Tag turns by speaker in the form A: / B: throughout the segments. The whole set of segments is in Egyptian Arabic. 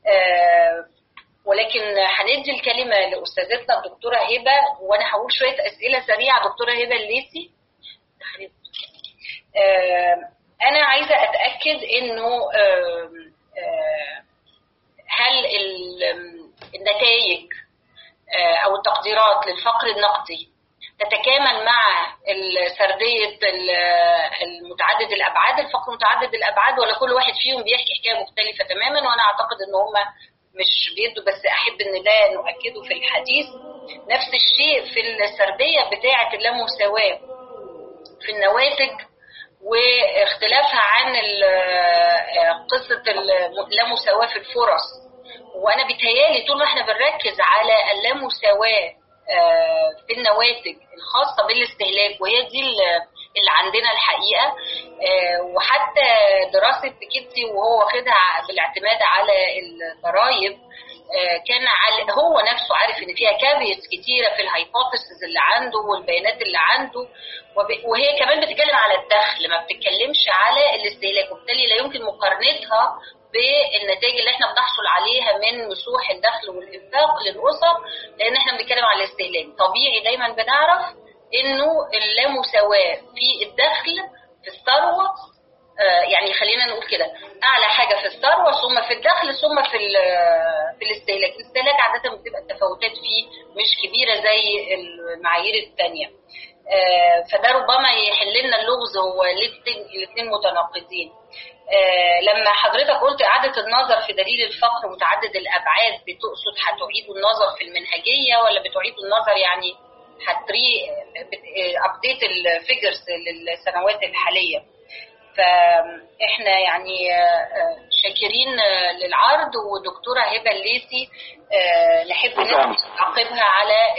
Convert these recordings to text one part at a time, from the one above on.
A: ولكن هندي الكلمه لاستاذتنا الدكتوره هبه وانا هقول شويه اسئله سريعه دكتوره هبه الليسي انا عايزه اتاكد انه هل النتائج او التقديرات للفقر النقدي تتكامل مع سرديه المتعدد الابعاد الفقر متعدد الابعاد ولا كل واحد فيهم بيحكي حكايه مختلفه تماما وانا اعتقد ان هم مش بيدوا بس احب ان ده نؤكده في الحديث نفس الشيء في السرديه بتاعه اللامساواه في النواتج واختلافها عن قصه اللامساواه في الفرص وانا بيتهيالي طول ما احنا بنركز على اللامساواه في النواتج الخاصه بالاستهلاك وهي دي اللي عندنا الحقيقه وحتى دراسه بيكيتسي وهو واخدها بالاعتماد على الضرايب كان هو نفسه عارف ان فيها كابيس كتيره في الهايبوثيسز اللي عنده والبيانات اللي عنده وهي كمان بتتكلم على الدخل ما بتتكلمش على الاستهلاك وبالتالي لا يمكن مقارنتها بالنتائج اللي احنا بنحصل عليها من مسوح الدخل والانفاق للاسر لان احنا بنتكلم على الاستهلاك طبيعي دايما بنعرف انه اللامساواه في الدخل في الثروه يعني خلينا نقول كده اعلى حاجه في الثروه ثم في الدخل ثم في في الاستهلاك الاستهلاك عاده بتبقى التفاوتات فيه مش كبيره زي المعايير الثانيه فده ربما يحل لنا اللغز هو ليه الاثنين متناقضين لما حضرتك قلت اعاده النظر في دليل الفقر متعدد الابعاد بتقصد هتعيدوا النظر في المنهجيه ولا بتعيدوا النظر يعني هتري ابديت الفيجرز للسنوات الحاليه فاحنا يعني شاكرين للعرض ودكتوره هبه الليسي نحب نعقبها على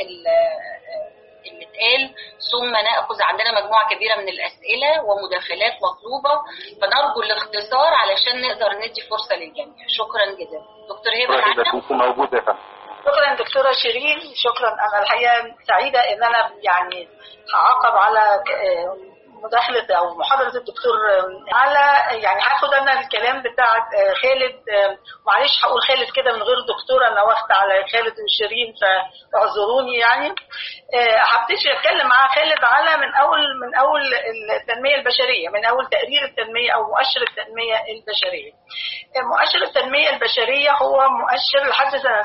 A: اللي اتقال ثم ناخذ عندنا مجموعه كبيره من الاسئله ومداخلات مطلوبه فنرجو الاختصار علشان نقدر ندي فرصه للجميع شكرا جدا دكتور هبه
B: معانا موجوده يا
C: شكرا دكتوره شيرين شكرا انا الحقيقه سعيده ان انا يعني هعقب على مداخلة أو محاضرة الدكتور على يعني هاخد أنا الكلام بتاع خالد معلش هقول خالد كده من غير دكتورة أنا واخدة على خالد وشيرين فاعذروني يعني هبتدي أتكلم مع خالد على من أول من أول التنمية البشرية من أول تقرير التنمية أو مؤشر التنمية البشرية. مؤشر التنمية البشرية هو مؤشر لحد سنة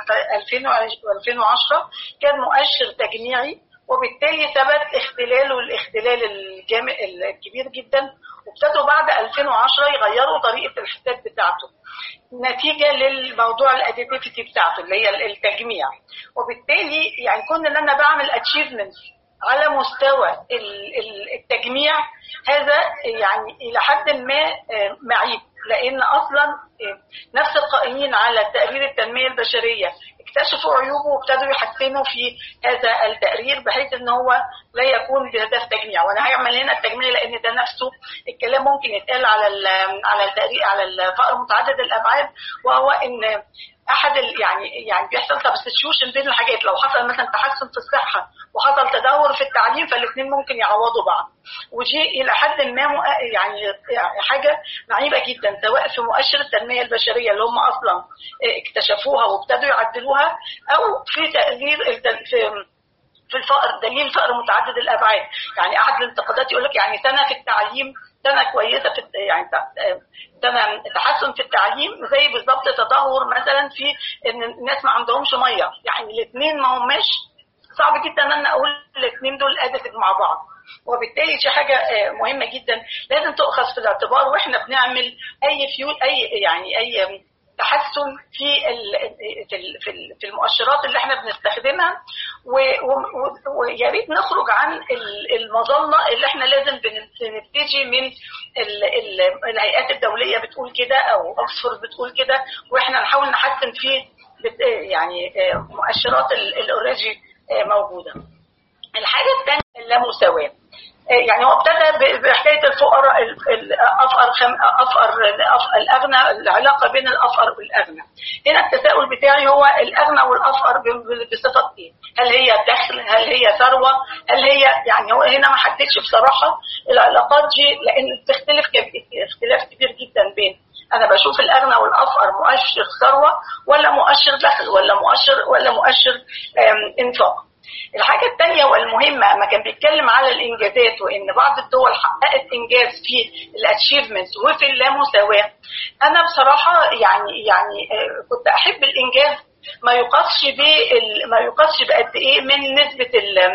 C: 2010 كان مؤشر تجميعي وبالتالي ثبت اختلاله الاختلال الجامع الكبير جدا وابتدوا بعد 2010 يغيروا طريقه الحساب بتاعته نتيجه للموضوع الاديتيفيتي بتاعته اللي هي التجميع وبالتالي يعني كون ان انا بعمل اتشيفمنتس على مستوى التجميع هذا يعني الى حد ما معيب لان اصلا نفس القائمين على تقرير التنميه البشريه اكتشفوا عيوبه وابتدوا يحسنوا في هذا التقرير بحيث ان هو لا يكون بهدف تجميع وانا هعمل هنا التجميع لان ده نفسه الكلام ممكن يتقال على على التقرير على الفقر متعدد الابعاد وهو ان احد يعني يعني بيحصل سبستيوشن بين الحاجات لو حصل مثلا تحسن في الصحه وحصل تدهور في التعليم فالاثنين ممكن يعوضوا بعض ودي الى حد ما يعني حاجه معيبه جدا سواء في مؤشر التنميه البشريه اللي هم اصلا اكتشفوها وابتدوا يعدلوها او في تقدير في في الفقر دليل فقر متعدد الابعاد يعني احد الانتقادات يقول لك يعني سنه في التعليم سنه كويسه في يعني سنه تحسن في التعليم زي بالظبط تدهور مثلا في ان الناس ما عندهمش ميه يعني الاثنين ما هماش صعب جدا ان انا اقول الاثنين دول اديتيف مع بعض وبالتالي دي حاجه مهمه جدا لازم تؤخذ في الاعتبار واحنا بنعمل اي فيول اي يعني اي تحسن في في المؤشرات اللي احنا بنستخدمها ويا ريت نخرج عن المظله اللي احنا لازم بنبتدي من الهيئات الدوليه بتقول كده او اوكسفورد بتقول كده واحنا نحاول نحسن في يعني مؤشرات الاوريجي موجوده. الحاجه الثانيه اللامساواه. يعني هو ابتدى بحكايه الفقراء الافقر خم... افقر الاغنى العلاقه بين الافقر والاغنى. هنا التساؤل بتاعي هو الاغنى والافقر بصفه ايه؟ هل هي دخل؟ هل هي ثروه؟ هل هي يعني هو هنا ما حددش بصراحه العلاقات دي لان بتختلف اختلاف كبير جدا بين انا بشوف الاغنى والافقر مؤشر ثروه ولا مؤشر دخل ولا مؤشر ولا مؤشر انفاق الحاجة الثانية والمهمة ما كان بيتكلم على الإنجازات وإن بعض الدول حققت إنجاز في الأتشيفمنت وفي اللامساواة أنا بصراحة يعني يعني كنت أحب الإنجاز ما يقاسش ما يقاسش بقد إيه من نسبة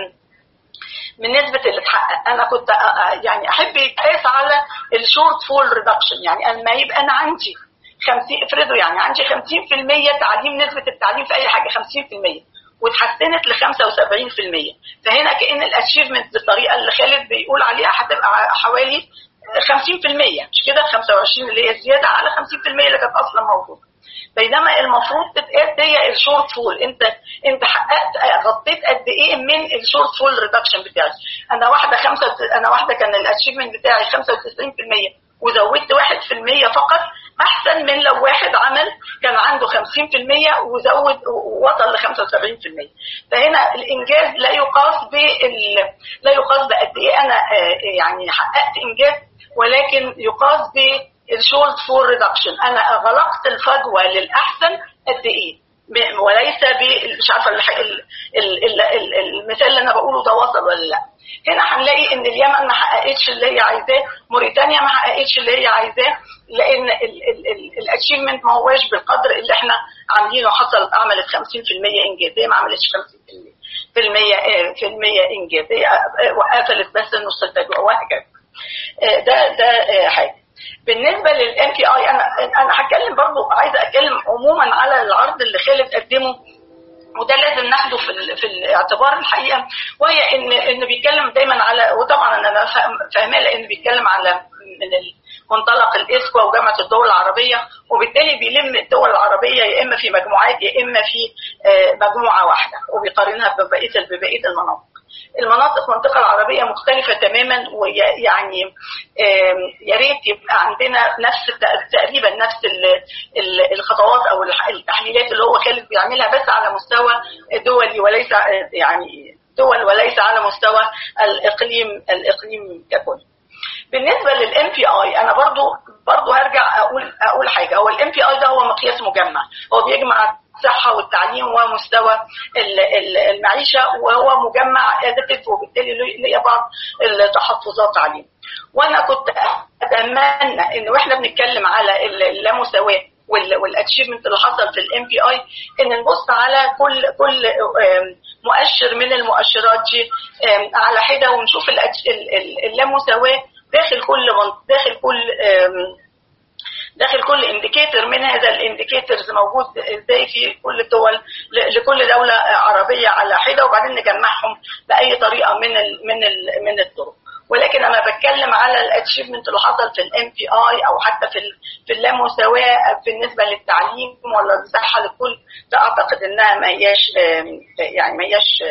C: من نسبة اللي اتحقق أنا كنت يعني أحب يتقاس على الشورت فول ريدكشن يعني أما يبقى أنا عندي 50 افرضوا يعني عندي 50% تعليم نسبة التعليم في أي حاجة 50% واتحسنت ل 75% فهنا كأن الاتشيفمنت بالطريقة اللي خالد بيقول عليها هتبقى حوالي 50% مش كده 25 اللي هي زيادة على 50% اللي كانت أصلا موجودة بينما المفروض تتقاس هي الشورت فول انت انت حققت غطيت قد ايه من الشورت فول ريدكشن بتاعي انا واحده خمسة انا واحده كان الاتشيفمنت بتاعي 95% وزودت 1% فقط احسن من لو واحد عمل كان عنده 50% وزود ووصل ل 75% فهنا الانجاز لا يقاس بال لا يقاس بقد ايه انا يعني حققت انجاز ولكن يقاس ب الشورت فول ريدكشن انا غلقت الفجوه للاحسن قد ايه وليس ب مش عارفه المثال اللي انا بقوله ده وصل ولا لا هنا هنلاقي ان اليمن ما حققتش اللي هي عايزاه موريتانيا ما حققتش اللي هي عايزاه لان الاتشيفمنت ما هواش بالقدر اللي احنا عاملينه حصل عملت 50% انجازيه ما عملتش 50% في المية في المية انجازيه وقفلت بس نص التجربه وهكذا ده ده حاجه بالنسبه للام بي اي انا انا هتكلم برضو عايزه اتكلم عموما على العرض اللي خالد قدمه وده لازم ناخده في في الاعتبار الحقيقه وهي ان انه بيتكلم دايما على وطبعا انا فاهماه لانه بيتكلم على من منطلق الاسكوا وجامعه الدول العربيه وبالتالي بيلم الدول العربيه يا اما في مجموعات يا اما في مجموعه واحده وبيقارنها ببقيه ببقيه المناطق. المناطق المنطقه العربيه مختلفه تماما ويعني يا ريت يبقى عندنا نفس تقريبا نفس الخطوات او التحليلات اللي هو خالد بيعملها بس على مستوى دولي وليس يعني دول وليس على مستوى الاقليم الاقليم ككل. بالنسبه للام بي اي انا برضو برضو هرجع اقول اقول حاجه هو الام بي اي ده هو مقياس مجمع هو بيجمع الصحه والتعليم ومستوى المعيشه وهو مجمع اديتيف وبالتالي ليه بعض التحفظات عليه وانا كنت اتمنى ان واحنا بنتكلم على اللامساواه والاتشيفمنت اللي حصل في الام بي اي ان نبص على كل كل مؤشر من المؤشرات دي على حده ونشوف اللامساواه داخل كل داخل كل داخل كل انديكيتور من هذا الانديكيتورز موجود ازاي في كل الدول لكل دوله عربيه على حده وبعدين نجمعهم باي طريقه من ال من ال من الطرق ولكن انا بتكلم على الاتشيفمنت اللي حصل في الام بي اي او حتى في في اللامساواه بالنسبه للتعليم ولا الصحه للكل ده اعتقد انها ما هياش يعني ما هياش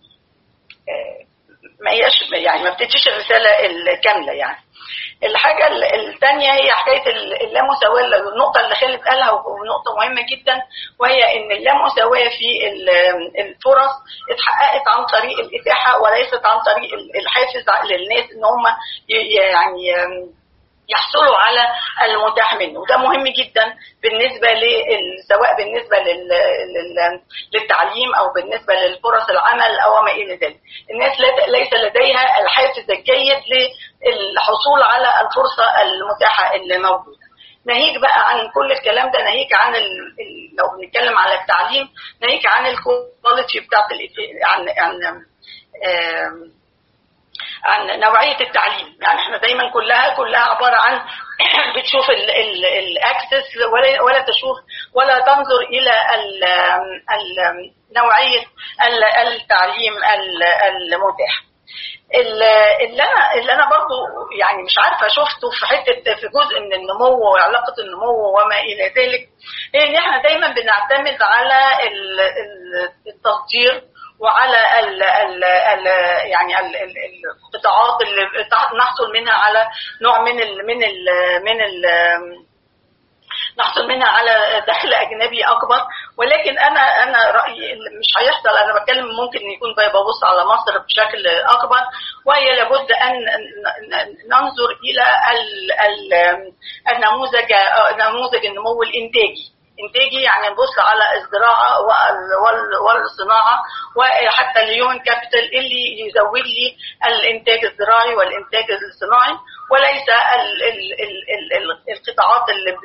C: ما هياش يعني ما بتديش الرساله الكامله يعني الحاجة الثانية هي حكاية اللامساواة النقطة اللي خالد قالها ونقطة مهمة جدا وهي إن اللامساواة في الفرص اتحققت عن طريق الإتاحة وليست عن طريق الحافز للناس إن هم يعني يحصلوا على المتاح منه وده مهم جدا بالنسبة سواء بالنسبة للتعليم أو بالنسبة للفرص العمل أو ما إلى ذلك الناس ليس لديها الحافز الجيد للحصول على الفرصة المتاحة اللي موجودة ناهيك بقى عن كل الكلام ده ناهيك عن ال... لو بنتكلم على التعليم ناهيك عن الكواليتي بتاعت ال... عن عن آم... عن نوعيه التعليم يعني احنا دايما كلها كلها عباره عن بتشوف الاكسس ولا ولا تشوف ولا تنظر الى ال ال نوعيه التعليم المتاح اللي انا اللي انا برضو يعني مش عارفه شفته في حته في جزء من النمو وعلاقه النمو وما الى ذلك هي ان احنا دايما بنعتمد على التصدير وعلى ال ال ال يعني ال ال القطاعات اللي نحصل منها على نوع من ال من ال من ال نحصل منها على دخل اجنبي اكبر ولكن انا انا رايي مش هيحصل انا بتكلم ممكن يكون ببص على مصر بشكل اكبر وهي لابد ان ننظر الى النموذج نموذج النمو الانتاجي انتاجي يعني نبص على الزراعه والصناعه وحتى اليوم كابيتال اللي يزود لي الانتاج الزراعي والانتاج الصناعي وليس ال ال ال ال القطاعات اللي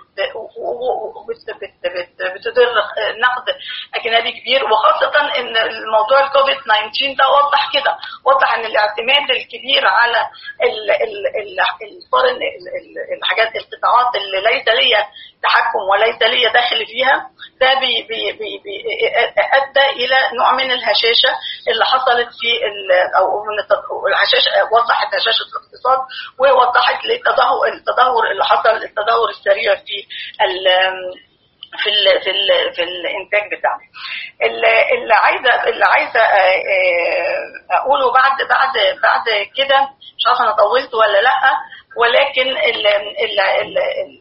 C: بتدر نقد اجنبي كبير وخاصه ان الموضوع الكوفيد 19 ده وضح كده وضح ان الاعتماد الكبير على الفورن الحاجات القطاعات اللي ليس ليا تحكم وليس لي دخل فيها ده بي بي بي بي ادى الى نوع من الهشاشه اللي حصلت في او من الهشاشه وضحت هشاشه الاقتصاد ووضحت للتدهور التدهور اللي حصل التدهور السريع في ال في ال في ال في الانتاج بتاعنا اللي عايزه اللي عايزه اقوله بعد بعد بعد كده مش عارفه انا طولت ولا لا ولكن ال ال ال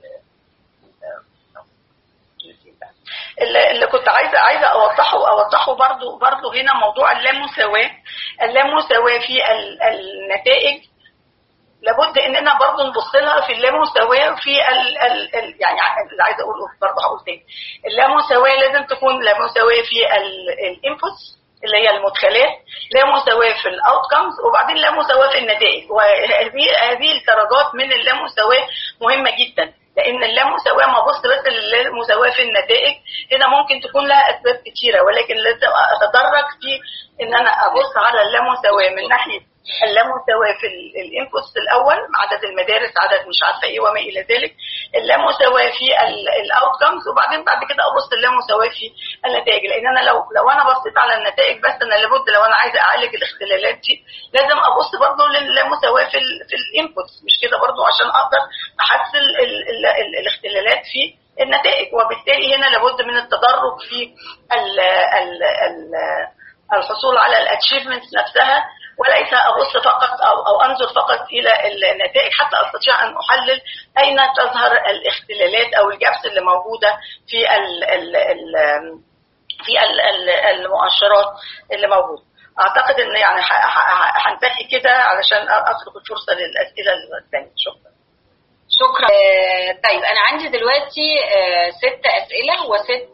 C: اللي كنت عايزه عايزه اوضحه اوضحه برضو برضو هنا موضوع اللامساواه اللامساواه في النتائج لابد اننا برضو نبص لها في اللامساواه في ال ال ال يعني اللي عايزه اقوله برضو هقول تاني اللامساواه لازم تكون لامساواه في الانبوتس اللي هي المدخلات لا مساواه في الاوتكمز وبعدين لا مساواه في النتائج وهذه هذه الدرجات من اللامساواه مهمه جدا لان اللامساواه ما بص بس للمساواه في النتائج هنا ممكن تكون لها اسباب كثيره ولكن لازم اتدرج في ان انا ابص على اللامساواه من ناحيه اللامساواه في الانبوتس الاول عدد المدارس عدد مش عارفه ايه وما الى ذلك اللامساواه في الاوتكمز وبعدين بعد كده ابص اللامساواه في النتائج لان انا لو لو انا بصيت على النتائج بس انا لابد لو انا عايزه اعالج الاختلالات دي لازم ابص برضه للامساواه في في الانبوتس مش كده برضه عشان اقدر احسن الاختلالات في النتائج وبالتالي هنا لابد من التدرج في ال ال ال الحصول على الاتشيفمنتس نفسها وليس ابص فقط او او انظر فقط الى النتائج حتى استطيع ان احلل اين تظهر الاختلالات او الجابس اللي موجوده في ال ال ال في ال ال المؤشرات اللي موجوده. اعتقد ان يعني هنتهي كده علشان اترك الفرصه للاسئله الثانيه شكرا.
A: شكرا طيب انا عندي دلوقتي ست اسئله وست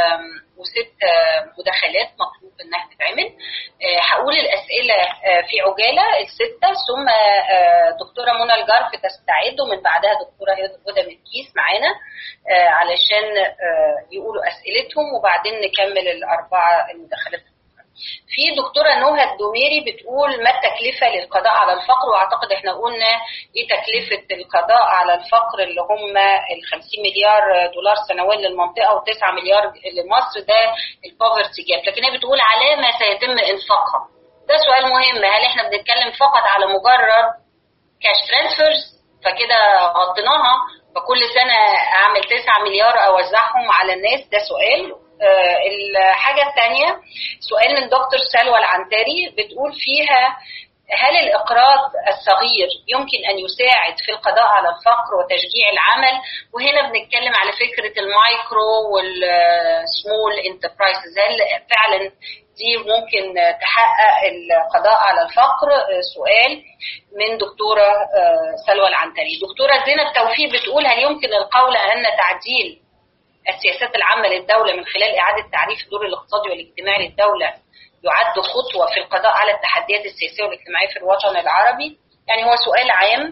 A: وست مداخلات مطلوب انها تتعمل هقول الاسئله في عجاله السته ثم دكتوره منى الجرف تستعد ومن بعدها دكتوره هدى مكيس معانا علشان يقولوا اسئلتهم وبعدين نكمل الاربعه المداخلات في دكتوره نهى الدوميري بتقول ما التكلفه للقضاء على الفقر واعتقد احنا قلنا ايه تكلفه القضاء على الفقر اللي هم ال 50 مليار دولار سنويا للمنطقه و9 مليار لمصر ده البوفرتي جاب لكن هي بتقول على ما سيتم انفاقها ده سؤال مهم هل احنا بنتكلم فقط على مجرد كاش ترانسفيرز فكده غطيناها فكل سنه اعمل 9 مليار اوزعهم على الناس ده سؤال الحاجة الثانية سؤال من دكتور سلوى العنتري بتقول فيها هل الإقراض الصغير يمكن أن يساعد في القضاء على الفقر وتشجيع العمل وهنا بنتكلم على فكرة المايكرو والسمول انتربرايزز هل فعلا دي ممكن تحقق القضاء على الفقر سؤال من دكتورة سلوى العنتري دكتورة زينب توفيق بتقول هل يمكن القول أن تعديل السياسات العامة للدولة من خلال إعادة تعريف الدور الاقتصادي والاجتماعي للدولة يعد خطوة في القضاء على التحديات السياسية والاجتماعية في الوطن العربي يعني هو سؤال عام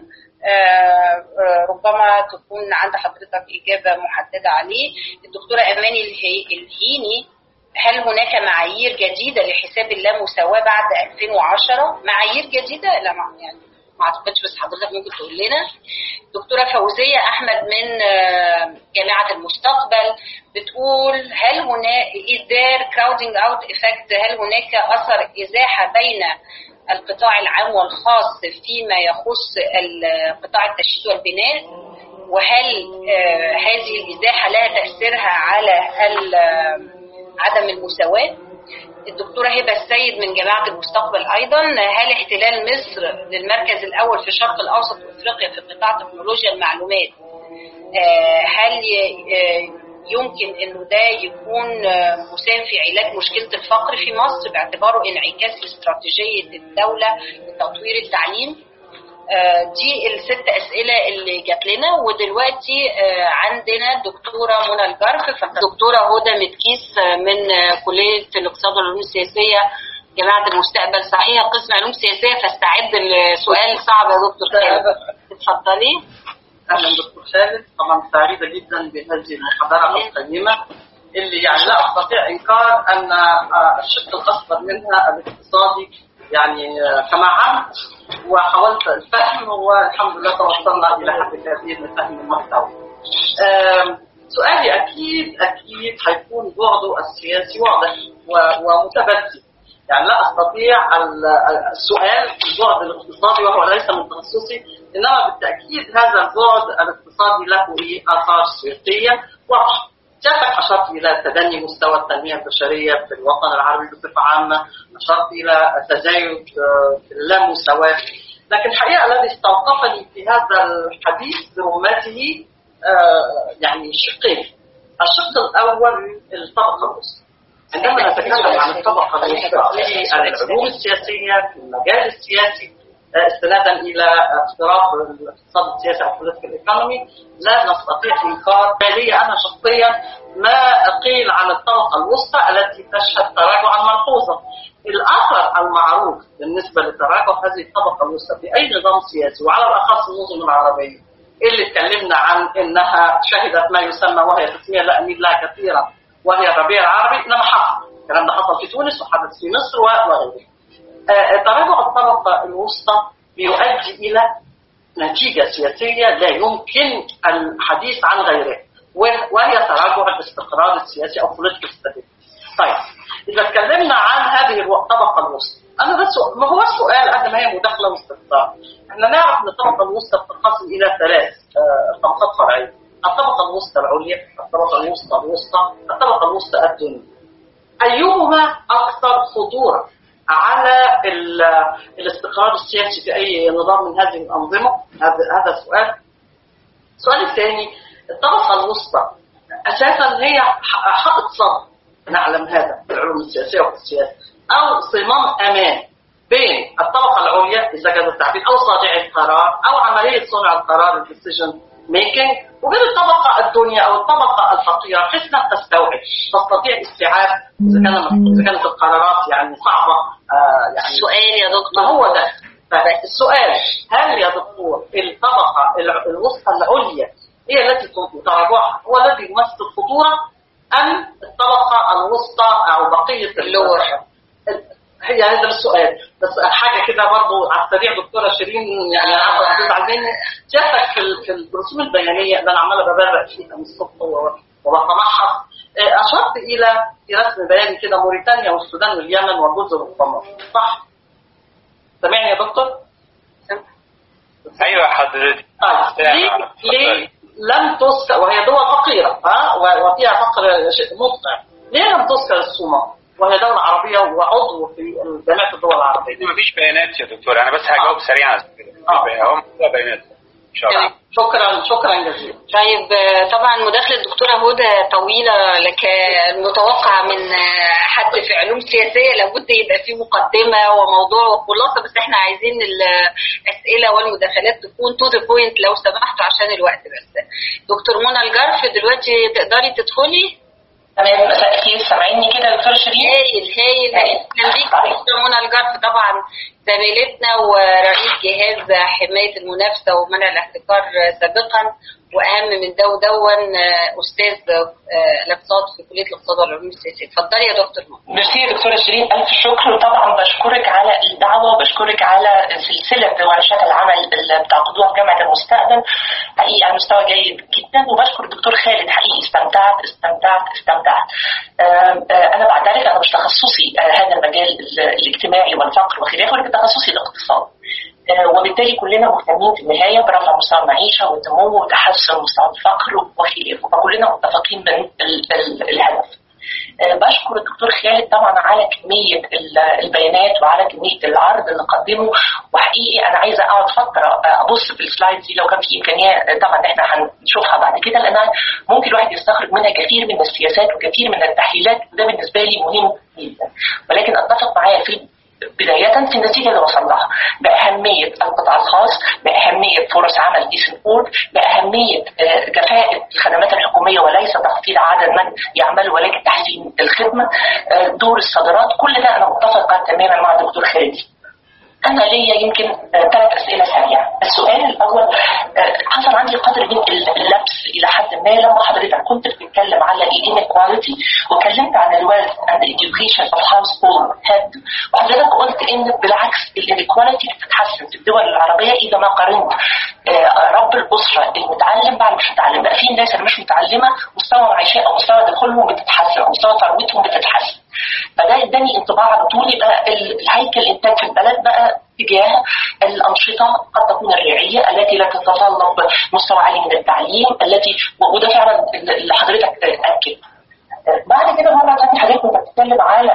A: ربما تكون عند حضرتك إجابة محددة عليه الدكتورة أماني الهيني هل هناك معايير جديدة لحساب اللامساواة بعد 2010 معايير جديدة لا يعني ما اعتقدش بس حضرتك ممكن تقول لنا دكتوره فوزيه احمد من جامعه المستقبل بتقول هل هناك is there crowding out effect هل هناك اثر ازاحه بين القطاع العام والخاص فيما يخص قطاع التشييد والبناء وهل هذه الازاحه لها تاثيرها على عدم المساواه الدكتورة هبة السيد من جامعة المستقبل أيضا هل احتلال مصر للمركز الأول في الشرق الأوسط وأفريقيا في قطاع تكنولوجيا المعلومات هل يمكن انه ده يكون مساهم في علاج مشكله الفقر في مصر باعتباره انعكاس لاستراتيجيه الدوله لتطوير التعليم دي الست اسئله اللي جات لنا ودلوقتي عندنا الدكتوره منى الجرف فالدكتوره هدى متكيس من كليه الاقتصاد والعلوم السياسيه جامعه المستقبل صحيح قسم علوم سياسيه فاستعد السؤال صعب يا دكتور خالد اتفضلي
B: اهلا دكتور خالد طبعا سعيده جدا بهذه المحاضره القيمه اللي يعني لا استطيع انكار ان الشق الاكبر منها الاقتصادي يعني كما عمت وحاولت الفهم والحمد لله توصلنا الى حد كبير من فهم المحتوى. سؤالي اكيد اكيد حيكون بعده السياسي واضح ومتبدل. يعني لا استطيع السؤال في البعد الاقتصادي وهو ليس من تخصصي انما بالتاكيد هذا البعد الاقتصادي له اثار سياسيه واضحه. سيادتك أشرت إلى تدني مستوى التنمية البشرية في الوطن العربي بصفة عامة أشرت إلى تزايد في اللامساواة لكن الحقيقة الذي استوقفني في هذا الحديث برمته يعني شقين الشق الأول الطبقة الوسطى عندما نتكلم عن الطبقة الوسطى في العلوم السياسية في المجال السياسي استنادا الى اقتراب الاقتصاد السياسي او political economy لا نستطيع انكار بالي انا شخصيا ما قيل عن الطبقه الوسطى التي تشهد تراجعا ملحوظا. الاثر المعروف بالنسبه لتراجع هذه الطبقه الوسطى في اي نظام سياسي وعلى الاخص النظم العربيه اللي اتكلمنا عن انها شهدت ما يسمى وهي تسميه لا اميل لها كثيرا وهي الربيع العربي انما حصل الكلام ده حصل في تونس وحدث في مصر وغيره. تراجع الطبقة الوسطى بيؤدي إلى نتيجة سياسية لا يمكن الحديث عن غيرها وهي تراجع الاستقرار السياسي أو political stability. طيب إذا اتكلمنا عن هذه الطبقة الوسطى أنا بس ما هو السؤال قد ما هي مداخلة واستفسار. احنا نعرف أن الطبقة الوسطى بتنقسم إلى ثلاث طبقات فرعية. الطبقة الوسطى العليا، الطبقة الوسطى الوسطى، الطبقة الوسطى الدنيا. أيهما أكثر خطورة على الاستقرار السياسي في اي نظام من هذه الانظمه هذا هذا السؤال السؤال الثاني الطبقه الوسطى اساسا هي حائط صد نعلم هذا في العلوم السياسيه وفي السياسه او صمام امان بين الطبقه العليا اذا كان التعبير او صانع القرار او عمليه صنع القرار الديسيجن ميكينج وبين الطبقه الدنيا او الطبقه الفقيره بحيث انها تستوعب تستطيع استيعاب اذا كان اذا كانت القرارات يعني صعبه
A: آه يعني السؤال يا دكتور
B: ما هو ده السؤال هل يا دكتور الطبقه الوسطى العليا هي التي تراجعها هو الذي يمثل خطوره ام الطبقه الوسطى او بقيه
A: اللور
B: هي هذا السؤال بس حاجه كده برضو على السريع دكتوره شيرين يعني انا عارفه تزعل مني شايفك في في الرسوم البيانيه اللي انا عماله ببرق فيها من الصبح وبتمحص اشرت الى في رسم بياني كده موريتانيا والسودان واليمن وجزر القمر صح؟ سامعني يا دكتور؟
D: ايوه حضرتك
B: طيب ليه ليه لم تذكر وهي دول فقيره ها وفيها فقر مدقع ليه لم تذكر الصومال؟ وهي دولة عربية وعضو في جامعة الدول العربية.
D: مفيش بيانات يا دكتور أنا بس هجاوب آه. سريعا
B: آه.
D: هم بيانات إن شاء الله.
B: شكرا شكرا جزيلا.
A: طيب طبعا مداخلة الدكتورة هدى طويلة لك المتوقع من حد في علوم سياسية لابد يبقى فيه مقدمة وموضوع وخلاصة بس احنا عايزين الأسئلة والمداخلات تكون تو ذا بوينت لو سمحتوا عشان الوقت بس. دكتور منى الجرف دلوقتي تقدري تدخلي؟
E: تمام مساء الخير سامعيني كده يا دكتور شيرين؟
A: هايل هايل اهلا بيك دكتور منى الجرف طبعا زميلتنا ورئيس جهاز حمايه المنافسه ومنع الاحتكار سابقا واهم من ده ودون استاذ الاقتصاد في كليه الاقتصاد والعلوم السياسيه اتفضلي يا دكتور منى
E: ميرسي يا دكتوره شيرين الف شكر وطبعا بشكرك على الدعوه وبشكرك على سلسله ورشات العمل اللي بتعقدوها في جامعه المستقبل حقيقي على مستوى جيد جدا وبشكر الدكتور خالد حقيقي استمتعت استمتعت استمتعت انا بعد ذلك انا مش تخصصي هذا المجال الاجتماعي والفقر وخلافه ولكن تخصصي الاقتصاد وبالتالي كلنا مهتمين في النهايه برفع مستوى المعيشه والنمو وتحسن مستوى الفقر وخلافه فكلنا متفقين من الهدف. بشكر الدكتور خالد طبعا على كميه البيانات وعلى كميه العرض اللي قدمه وحقيقي انا عايزه اقعد فتره ابص في السلايدز دي لو كان في امكانيه طبعا احنا هنشوفها بعد كده لانها ممكن الواحد يستخرج منها كثير من السياسات وكثير من التحليلات وده بالنسبه لي مهم جدا ولكن اتفق معايا في بداية في النتيجة اللي وصل لها بأهمية القطاع الخاص بأهمية فرص عمل ديسنت بأهمية كفاءة الخدمات الحكومية وليس تخفيض عدد من يعمل ولكن تحسين الخدمة دور الصادرات كل ده أنا متفقة تماما مع الدكتور خالد أنا ليا يمكن ثلاث أسئلة سريعة السؤال الأول حصل عندي قدر من اللبس إلى حد ما لما حضرتك كنت بتتكلم على الانيكواليتي وكلمت عن الويلث اند education of household head وحضرتك قلت إن بالعكس الانيكواليتي بتتحسن في الدول العربية إذا ما قارنت رب الأسرة المتعلم مع مش متعلم بقى في ناس اللي مش متعلمة مستوى معيشة أو مستوى دخولهم بتتحسن أو مستوى ثروتهم بتتحسن فده اداني انطباع على طول يبقى الهيكل الانتاج في البلد بقى تجاه الانشطه قد تكون الريعيه التي لا تتطلب مستوى عالي من التعليم التي وده فعلا اللي حضرتك اكد بعد كده مره ثانيه حضرتك كنت بتتكلم على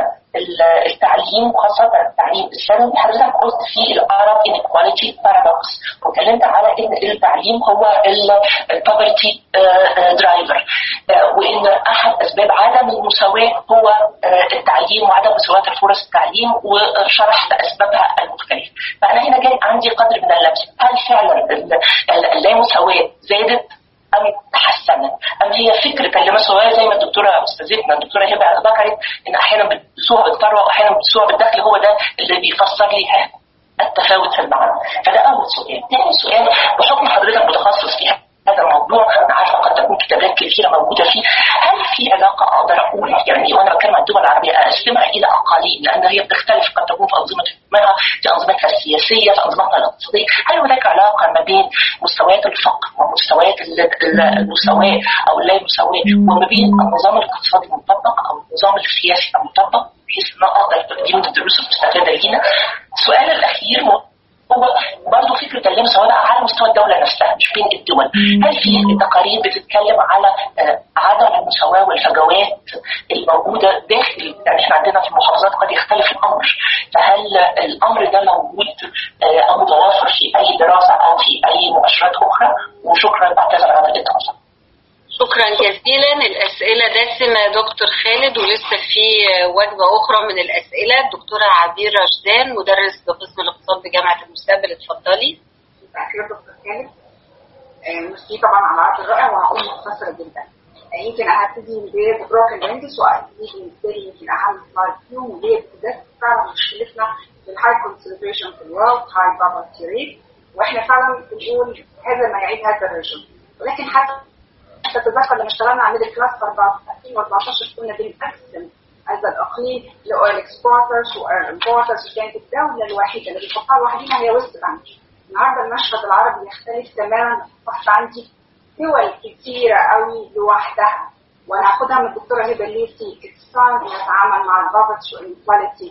E: التعليم وخاصة التعليم الثانوي حضرتك قلت في الارب انيكواليتي بارادوكس واتكلمت على ان التعليم هو البوفرتي درايفر وان احد اسباب عدم المساواة هو التعليم وعدم مساواة الفرص التعليم وشرحت اسبابها المختلفة فانا هنا جاي عندي قدر من اللبس هل فعلا اللامساواة زادت أم تحسنت أم هي فكرة اللامساواة زي ما الدكتورة أستاذتنا الدكتورة هبة ذكرت إن أحيانا بتسوها بالثروة وأحيانا بتسوها بالدخل هو ده اللي بيفسر لي التفاوت في المعنى فده أول سؤال ثاني سؤال بحكم حضرتك متخصص في هذا الموضوع انا عارفه قد تكون كتابات كثيره موجوده فيه هل في علاقه اقدر اقول يعني وانا بتكلم عن الدول العربيه اقسمها الى اقاليم لان هي بتختلف قد تكون في انظمه حكمها في انظمتها السياسيه في انظمتها الاقتصاديه هل هناك علاقه ما بين مستويات الفقر ومستويات المساواه او اللا مساواه وما بين النظام الاقتصادي المطبق او النظام السياسي المطبق بحيث ان اقدر دي من الدروس المستفاده لينا السؤال الاخير هو برضه فكره اللامساواه على مستوى الدوله نفسها مش بين الدول هل في تقارير بتتكلم على عدم المساواه والفجوات الموجوده داخل يعني احنا عندنا في المحافظات قد يختلف الامر فهل الامر ده موجود او متوافر في اي دراسه او في اي مؤشرات اخرى وشكرا بعتذر عن الاطاله
A: شكرا جزيلا الأسئلة دسمة يا دكتور خالد ولسه في وجبة أخرى من الأسئلة الدكتورة عبير رشدان مدرس بقسم الاقتصاد بجامعة المستقبل اتفضلي.
F: أكيد دكتور خالد ميرسي طبعا على العرض الرائع وهقول مختصرة جدا. يمكن انا هبتدي ببروكن لينكس وهبتدي بالنسبه لي يمكن اهم سلايد فيهم وهي بالذات فعلا مشكلتنا في الهاي كونسنتريشن في الورلد هاي بابلتي ريت واحنا فعلا بنقول هذا ما يعيد هذا الرجل ولكن حتى تتذكر لما اشتغلنا على ميدل كلاس في 2014 كنا بنقسم هذا الاقليم لاويل اكسبورترز واويل امبورترز وكانت الدوله الوحيده اللي بتفكر لوحدها هي ويست بانك. النهارده المشهد العربي يختلف تماما اصبحت عندي دول كثيره قوي لوحدها وانا هاخدها من الدكتوره هبه الليثي اتسان نتعامل مع البابتش والانكواليتي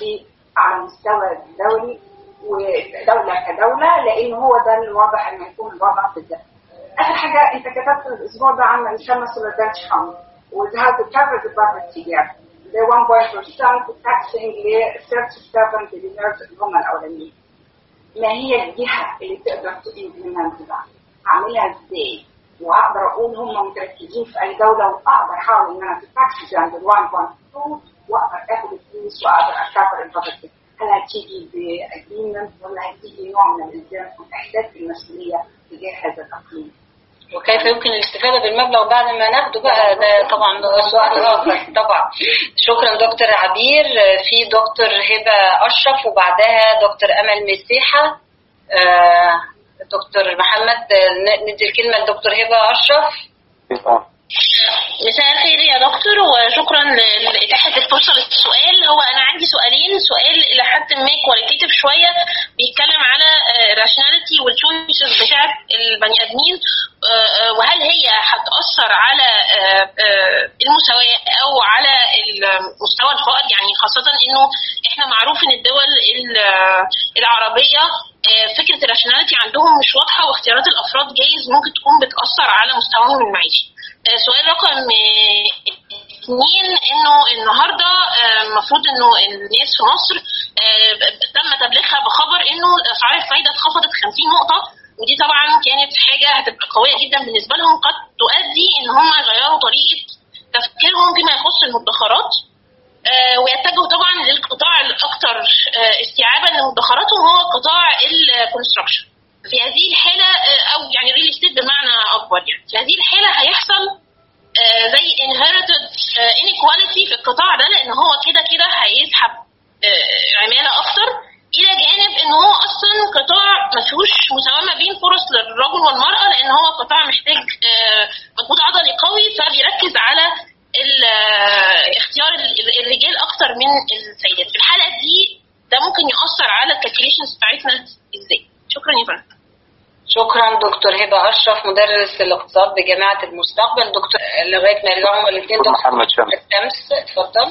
F: على المستوى الدولي ودوله كدوله لان هو ده الواضح ان يكون الوضع في الدولة. اخر حاجه انت كتبت الاسبوع ده عن ما يسمى solidarity fund وهذا to cover the poverty gap the 1.4% taxing ل 37 billionaires اللي هم الاولانيين ما هي الجهه اللي تقدر تimplement ده اعملها ازاي واقدر اقول هم متركزين في اي دوله واقدر احاول ان انا تاكسي عند ال 1.2 واقدر اخد الفلوس واقدر اكفر البادجت هل هتيجي باجريمنت ولا هتيجي نوع من الالزام واحساس المسؤوليه تجاه هذا الاقليم
A: وكيف يمكن الاستفادة بالمبلغ بعد ما ناخده بقى ده طبعا سؤال آخر طبعا شكرا دكتور عبير في دكتور هبة أشرف وبعدها دكتور أمل مسيحة دكتور محمد ندي الكلمة لدكتور هبة أشرف
G: مساء الخير يا دكتور وشكرا لإتاحة الفرصة للسؤال هو أنا عندي سؤالين سؤال إلى حد ما كواليتيف شوية بيتكلم على راشناليتي والتشويسز بتاعت البني آدمين وهل هي هتأثر على المساواة أو على مستوى الفقر يعني خاصة إنه إحنا معروف إن الدول العربية فكرة الراشناليتي عندهم مش واضحة واختيارات الأفراد جايز ممكن تكون بتأثر على مستواهم المعيشي سؤال رقم سنين انه النهارده آه، المفروض انه الناس في مصر آه، تم تبليغها بخبر انه اسعار الفايده اتخفضت 50 نقطه ودي طبعا كانت حاجه هتبقى قويه جدا بالنسبه لهم قد تؤدي ان هم يغيروا طريقه تفكيرهم فيما يخص المدخرات آه، ويتجهوا طبعا للقطاع الاكثر آه، استيعابا لمدخراتهم هو قطاع الكونستراكشن في هذه الحاله آه، او يعني ريل استيت بمعنى اكبر يعني في هذه الحاله هيحصل آه، زي inherited آه، inequality في القطاع ده لان هو كده كده هيسحب آه، عماله اكتر الى جانب ان هو اصلا قطاع ما فيهوش مساواه ما بين فرص للرجل والمراه لان هو قطاع محتاج آه، مجهود عضلي قوي فبيركز على ال- آه، اختيار ال- ال- الرجال اكتر من السيدات في الحاله دي ده ممكن ياثر على الكالكوليشنز بتاعتنا ازاي شكرا يا فندم
A: شكرا دكتور هبه اشرف مدرس الاقتصاد بجامعه المستقبل دكتور لغايه ما يرجعوا الاثنين
D: دكتور محمد شمس.
A: شمس اتفضل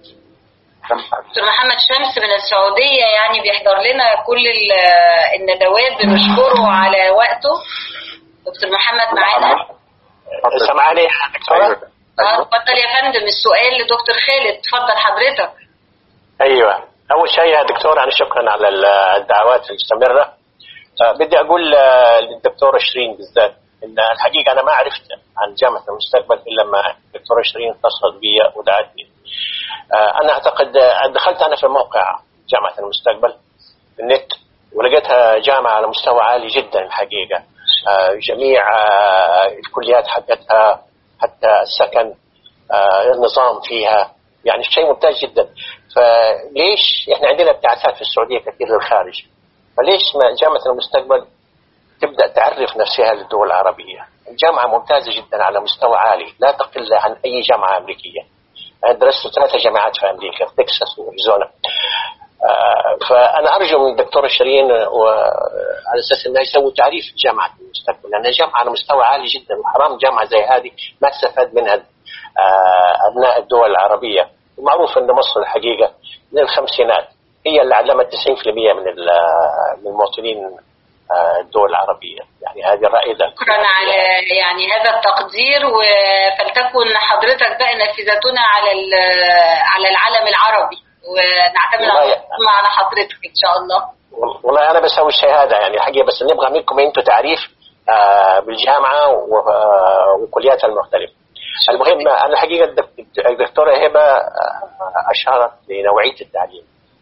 A: دكتور محمد شمس من السعوديه يعني بيحضر لنا كل ال- الندوات بنشكره على وقته دكتور محمد معانا
H: سامعاني يا دكتورة؟
A: اه اتفضل يا فندم السؤال لدكتور خالد اتفضل حضرتك
H: ايوه اول شيء يا دكتور انا شكرا على الدعوات المستمره آه، بدي اقول آه، للدكتوره شيرين بالذات ان الحقيقه انا ما عرفت عن جامعه المستقبل الا لما الدكتوره شيرين اتصلت بي ودعتني آه، انا اعتقد آه، دخلت انا في موقع جامعه المستقبل في النت ولقيتها جامعه على مستوى عالي جدا الحقيقه آه، جميع آه، الكليات حقتها حتى السكن آه، النظام فيها يعني شيء ممتاز جدا فليش احنا عندنا ابتعاثات في السعوديه كثير للخارج فليش ما جامعه المستقبل تبدا تعرف نفسها للدول العربيه الجامعه ممتازه جدا على مستوى عالي لا تقل عن اي جامعه امريكيه انا درست ثلاثة جامعات في امريكا في تكساس واريزونا آه، فانا ارجو من الدكتوره شيرين وعلى اساس انها يسوي تعريف جامعه المستقبل لانها جامعه على مستوى عالي جدا وحرام جامعه زي هذه ما تستفاد منها آه، ابناء الدول العربيه ومعروف ان مصر الحقيقه من الخمسينات هي اللي علمت 90% من ال- من المواطنين آه، الدول العربيه يعني هذه الرائده
A: شكرا على يعني هذا التقدير وفلتكن حضرتك بقى نافذتنا على ال- على العالم العربي ونعتمد على
H: والله-
A: على حضرتك ان شاء الله
H: والله انا بسوي الشهاده يعني الحقيقه بس نبغى منكم انتم تعريف آه، بالجامعه و- آه، وكلياتها المختلفه. المهم انا الحقيقه الدك- الدكتوره هبه آه، اشارت لنوعيه التعليم.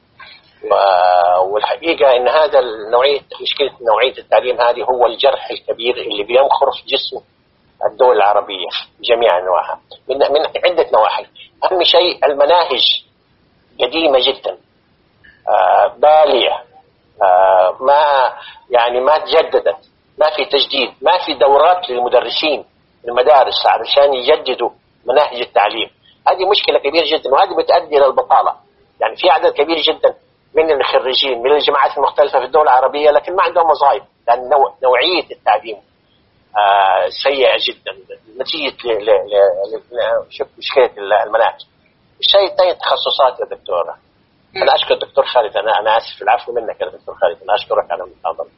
H: و- والحقيقه ان هذا النوعيه مشكله نوعيه التعليم هذه هو الجرح الكبير اللي بينخر في جسم الدول العربيه بجميع انواعها من من عده نواحي. اهم شيء المناهج قديمه جدا آه، باليه آه، ما يعني ما تجددت ما في تجديد ما في دورات للمدرسين في المدارس علشان يجددوا مناهج التعليم هذه مشكله كبيره جدا وهذه بتؤدي الى البطاله يعني في عدد كبير جدا من الخريجين من الجامعات المختلفه في الدول العربيه لكن ما عندهم وظائف لان نوع نوعيه التعليم آه، سيئه جدا نتيجه ل- ل- ل- ل- شوف مشكله المناهج الشيء الثاني التخصصات يا دكتوره انا اشكر الدكتور خالد انا انا اسف العفو منك يا دكتور خالد انا اشكرك على المحاضره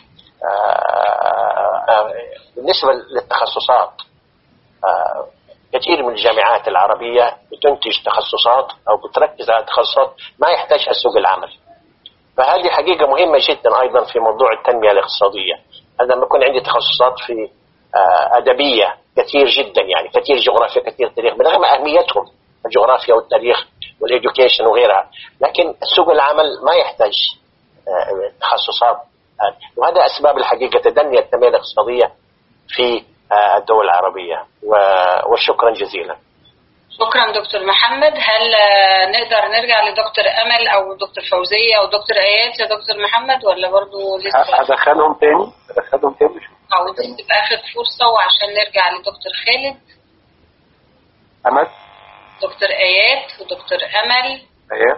H: آه، آه، بالنسبه للتخصصات آه، كثير من الجامعات العربيه بتنتج تخصصات او بتركز على تخصصات ما يحتاجها سوق العمل فهذه حقيقه مهمه جدا ايضا في موضوع التنميه الاقتصاديه انا لما يكون عندي تخصصات في آه، ادبيه كثير جدا يعني كثير جغرافيا كثير تاريخ برغم اهميتهم الجغرافيا والتاريخ والإديوكيشن وغيرها لكن سوق العمل ما يحتاج آه، تخصصات آه، وهذا أسباب الحقيقة تدني التنمية الاقتصادية في آه، الدول العربية و- وشكرا جزيلا
A: شكرا دكتور محمد هل آه، نقدر نرجع لدكتور امل او دكتور فوزيه او دكتور ايات يا دكتور محمد ولا برضو لسه
H: هدخلهم تاني هدخلهم تاني
A: عاوزين تبقى اخر فرصه وعشان نرجع لدكتور خالد
H: أمل
A: دكتور ايات ودكتور امل
H: أيوه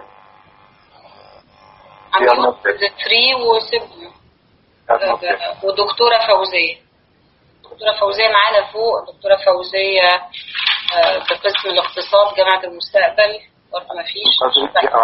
A: عاملين فري وسيبهم آه، ودكتوره فوزيه دكتوره فوزيه معانا فوق دكتوره فوزيه آه، في قسم الاقتصاد جامعه المستقبل برضه ما فيش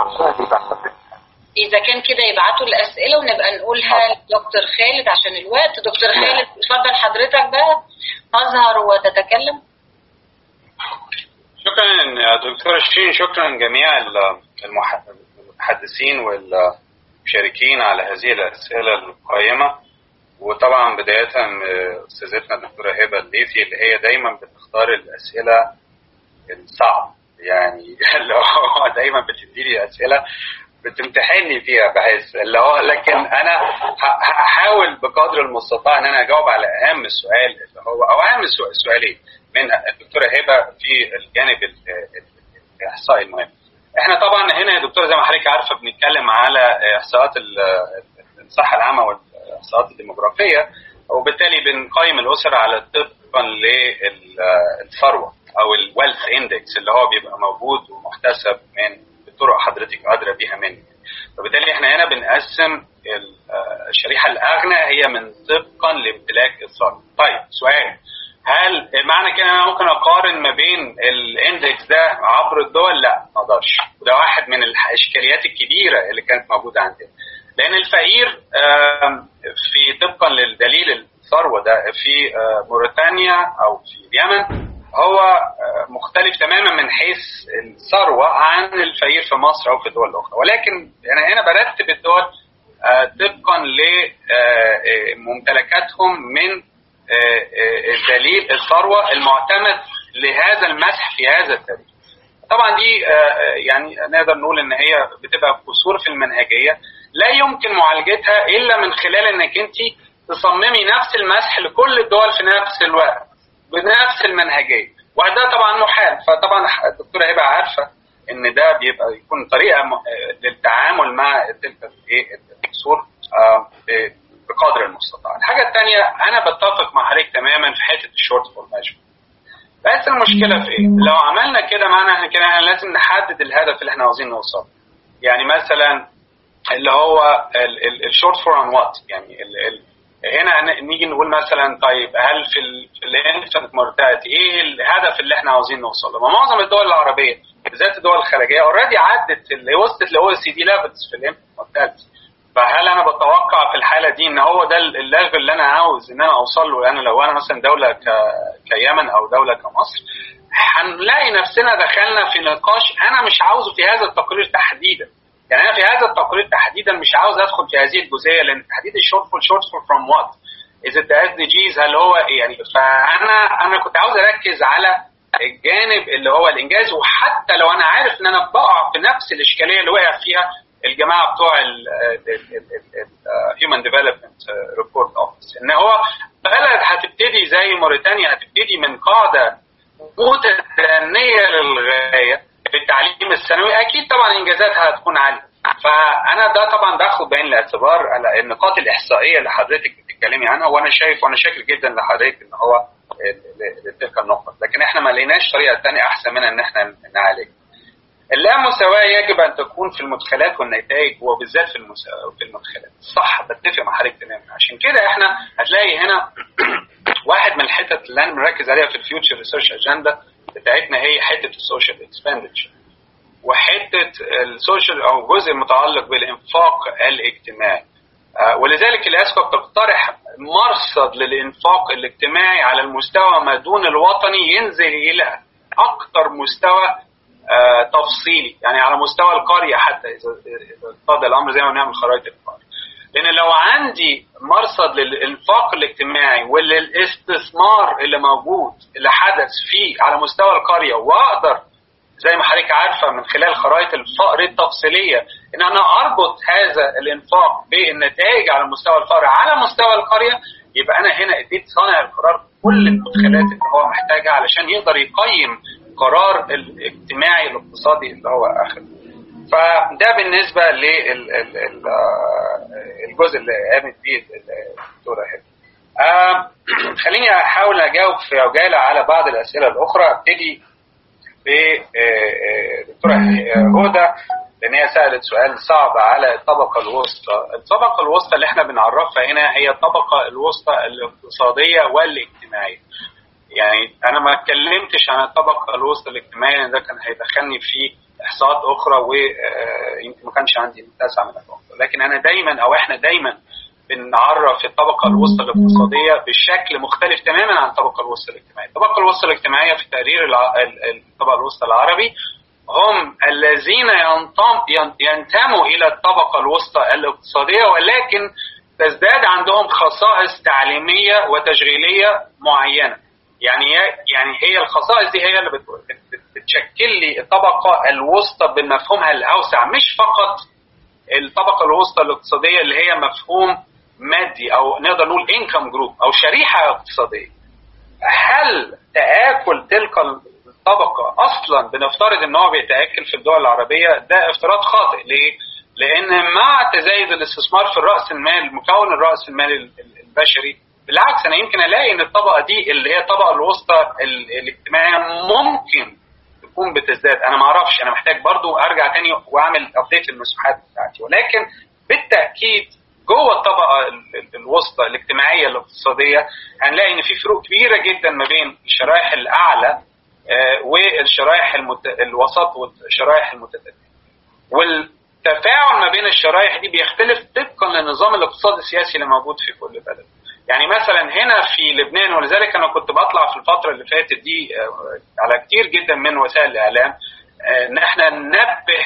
A: اذا كان كده يبعتوا الاسئله ونبقى نقولها لدكتور خالد عشان الوقت دكتور خالد اتفضل حضرتك بقى تظهر وتتكلم
D: شكرا دكتور شيرين شكرا جميع المح- المتحدثين والمشاركين على هذه الأسئلة القيمة وطبعا بداية آه، أستاذتنا الدكتورة هبة الليثي اللي هي دايما بتختار الأسئلة الصعب يعني اللي هو دايما بتديني أسئلة بتمتحني فيها بحس اللي هو لكن انا ه- هحاول بقدر المستطاع ان انا اجاوب على اهم السؤال اللي هو او اهم سؤ- سؤالين منها الدكتوره هبه في الجانب ال- ال- الاحصائي المهم. احنا طبعا هنا يا دكتوره زي ما حضرتك عارفه بنتكلم على احصاءات ال- الصحه العامه والاحصاءات الديموغرافيه وبالتالي بنقيم الاسر على طبقا للثروه او الويلث اندكس اللي هو بيبقى موجود ومحتسب من بطرق حضرتك ادرى بيها مني. فبالتالي احنا هنا بنقسم ال- آه، الشريحه الاغنى هي من طبقا لامتلاك الثروه. طيب سؤال هل معنى كده انا ممكن اقارن ما بين الاندكس ده عبر الدول؟ لا ما اقدرش وده واحد من الاشكاليات الكبيره اللي كانت موجوده عندنا. لان الفقير آم، في طبقا للدليل الثروه ده في آه، موريتانيا او في اليمن هو آه، مختلف تماما من حيث الثروه عن الفقير في مصر او في الدول الاخرى ولكن انا هنا برتب الدول آه، طبقا لممتلكاتهم من آه، آه، دليل الثروه المعتمد لهذا المسح في هذا التاريخ. طبعا دي آه، يعني نقدر نقول ان هي بتبقى قصور في المنهجيه لا يمكن معالجتها الا من خلال انك انت تصممي نفس المسح لكل الدول في نفس الوقت بنفس المنهجيه وده طبعا محال فطبعا الدكتوره هبه عارفه ان ده بيبقى يكون طريقه م- آه، للتعامل مع تلك الايه القصور آه، ب- بقدر المستطاع. الحاجه الثانيه انا بتفق مع حضرتك تماما في حته الشورت فور مانجمنت. بس المشكله في ايه؟ لو عملنا كده معنى احنا كده إحنا لازم نحدد الهدف اللي احنا عاوزين نوصله. يعني مثلا اللي هو الشورت فور اون وات يعني ال ال هنا ن- نيجي نقول مثلا طيب هل في الانفنت مورتاليتي ايه الهدف اللي احنا عاوزين نوصل له؟ ما معظم الدول العربيه بالذات الدول الخليجيه اوريدي عدت اللي وصلت لاو سي دي ليفلز في الانفنت مورتاليتي فهل انا بتوقع في الحاله دي ان هو ده الليفل اللي انا عاوز ان انا اوصل له انا لو انا مثلا دوله ك... كيمن او دوله كمصر هنلاقي نفسنا دخلنا في نقاش انا مش عاوزه في هذا التقرير تحديدا يعني انا في هذا التقرير تحديدا مش عاوز ادخل في هذه الجزئيه لان تحديد الشورت فول شورت فول فروم وات از ات اس دي جيز هل هو إيه؟ يعني فانا انا كنت عاوز اركز على الجانب اللي هو الانجاز وحتى لو انا عارف ان انا بقع في نفس الاشكاليه اللي وقع فيها الجماعه بتوع الهيومن ديفلوبمنت ريبورت اوفيس ان هو بلد هتبتدي زي موريتانيا هتبتدي من قاعده متدنيه للغايه في التعليم الثانوي اكيد طبعا انجازاتها هتكون عاليه فانا ده طبعا باخد بعين الاعتبار على النقاط الاحصائيه اللي حضرتك بتتكلمي عنها وانا شايف وانا شاكر جدا لحضرتك ان هو ل- ل- تلك النقط لكن احنا ما لقيناش طريقه ثانيه احسن منها ان احنا نعالج اللامساواة يجب أن تكون في المدخلات والنتائج وبالذات في المسا- في المدخلات صح بتفق مع حضرتك تماما عشان كده احنا هتلاقي هنا واحد من الحتت اللي انا مركز عليها في الفيوتشر ريسيرش اجندا بتاعتنا هي حته السوشيال اكسبندتشر وحته السوشيال او جزء متعلق بالانفاق الاجتماعي آه، ولذلك الاسكو بتقترح مرصد للانفاق الاجتماعي على المستوى ما دون الوطني ينزل الى اكثر مستوى آه، تفصيلي يعني على مستوى القريه حتى اذا إذا اقتضى الامر زي ما بنعمل خرائط القريه لان لو عندي مرصد للانفاق الاجتماعي وللاستثمار اللي موجود اللي حدث فيه على مستوى القريه واقدر زي ما حضرتك عارفه من خلال خرائط الفقر التفصيليه ان انا اربط هذا الانفاق بالنتائج على مستوى الفقر على مستوى القريه يبقى انا هنا اديت صانع القرار كل المدخلات اللي هو محتاجها علشان يقدر يقيم قرار الاجتماعي الاقتصادي اللي هو اخذه. فده بالنسبه للجزء اللي قامت بيه الدكتوره هبه. آه خليني احاول اجاوب في عجاله على بعض الاسئله الاخرى ابتدي بدكتوره هدى لان هي سالت سؤال صعب على الطبقه الوسطى، الطبقه الوسطى اللي احنا بنعرفها هنا هي الطبقه الوسطى الاقتصاديه والاجتماعيه. يعني انا ما اتكلمتش عن الطبقه الوسطى الاجتماعيه لان ده كان هيدخلني في احصاءات اخرى ويمكن ما كانش عندي متسع من الوقت، لكن انا دايما او احنا دايما بنعرف الطبقه الوسطى الاقتصاديه بشكل مختلف تماما عن الطبقه الوسطى الاجتماعيه، الطبقه الوسطى الاجتماعيه في تقرير الطبقه الوسطى العربي هم الذين ينتم ينتموا الى الطبقه الوسطى الاقتصاديه ولكن تزداد عندهم خصائص تعليميه وتشغيليه معينه. يعني يعني هي الخصائص دي هي اللي بتشكل لي الطبقه الوسطى بمفهومها الاوسع مش فقط الطبقه الوسطى الاقتصاديه اللي هي مفهوم مادي او نقدر نقول انكم جروب او شريحه اقتصاديه. هل تاكل تلك الطبقه اصلا بنفترض ان هو بيتاكل في الدول العربيه ده افتراض خاطئ ليه؟ لان مع تزايد الاستثمار في الراس المال مكون الراس المال البشري بالعكس انا يمكن الاقي ان الطبقه دي اللي هي الطبقه الوسطى الاجتماعيه ممكن تكون بتزداد انا ما اعرفش انا محتاج برضو ارجع تاني واعمل ابديت للمساحات بتاعتي ولكن بالتاكيد جوه الطبقه الوسطى الاجتماعيه الاقتصاديه هنلاقي ان في فروق كبيره جدا ما بين الشرائح الاعلى والشرائح المت... الوسط والشرائح المتدنيه. والتفاعل ما بين الشرائح دي بيختلف طبقا للنظام الاقتصادي السياسي اللي موجود في كل بلد. يعني مثلا هنا في لبنان ولذلك انا كنت بطلع في الفتره اللي فاتت دي على كتير جدا من وسائل الاعلام ان احنا ننبه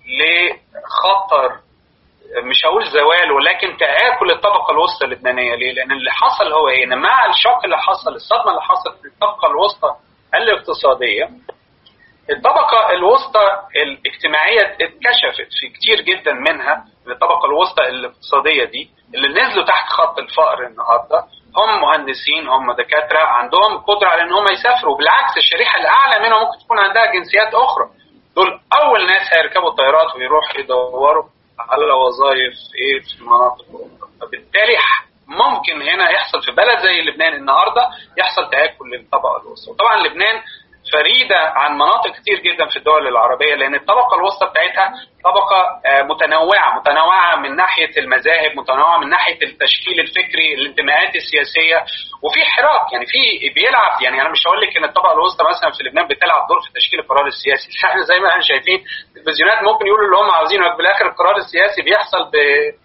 D: لخطر مش هقول زوال ولكن تآكل الطبقة الوسطى اللبنانية ليه؟ لأن اللي حصل هو إيه؟ إن مع الشوك اللي حصل الصدمة اللي حصلت في الطبقة الوسطى الاقتصادية الطبقة الوسطى الاجتماعية اتكشفت في كتير جدا منها الطبقة الوسطى الاقتصادية دي اللي نزلوا تحت خط الفقر النهاردة هم مهندسين هم دكاترة عندهم قدرة على ان هم يسافروا بالعكس الشريحة الأعلى منهم ممكن تكون عندها جنسيات أخرى دول أول ناس هيركبوا الطيارات ويروحوا يدوروا على وظائف ايه في المناطق الأخرى فبالتالي ممكن هنا يحصل في بلد زي لبنان النهارده يحصل تآكل للطبقة الوسطى طبعا لبنان فريدة عن مناطق كتير جدا في الدول العربية لأن الطبقة الوسطى بتاعتها طبقة متنوعة متنوعة من ناحية المذاهب متنوعة من ناحية التشكيل الفكري الانتماءات السياسية وفي حراك يعني في بيلعب يعني أنا مش هقول لك إن الطبقة الوسطى مثلا في لبنان بتلعب دور في تشكيل القرار السياسي احنا زي ما احنا شايفين التلفزيونات ممكن يقولوا اللي هم عاوزينه في الآخر القرار السياسي بيحصل ب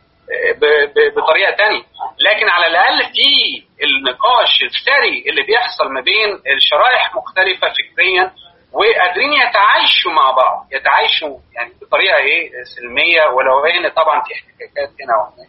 D: بطريقه تانية لكن على الاقل في النقاش الثري اللي بيحصل ما بين الشرائح مختلفه فكريا وقادرين يتعايشوا مع بعض يتعايشوا يعني بطريقه ايه سلميه ولو ان طبعا في احتكاكات هنا وهناك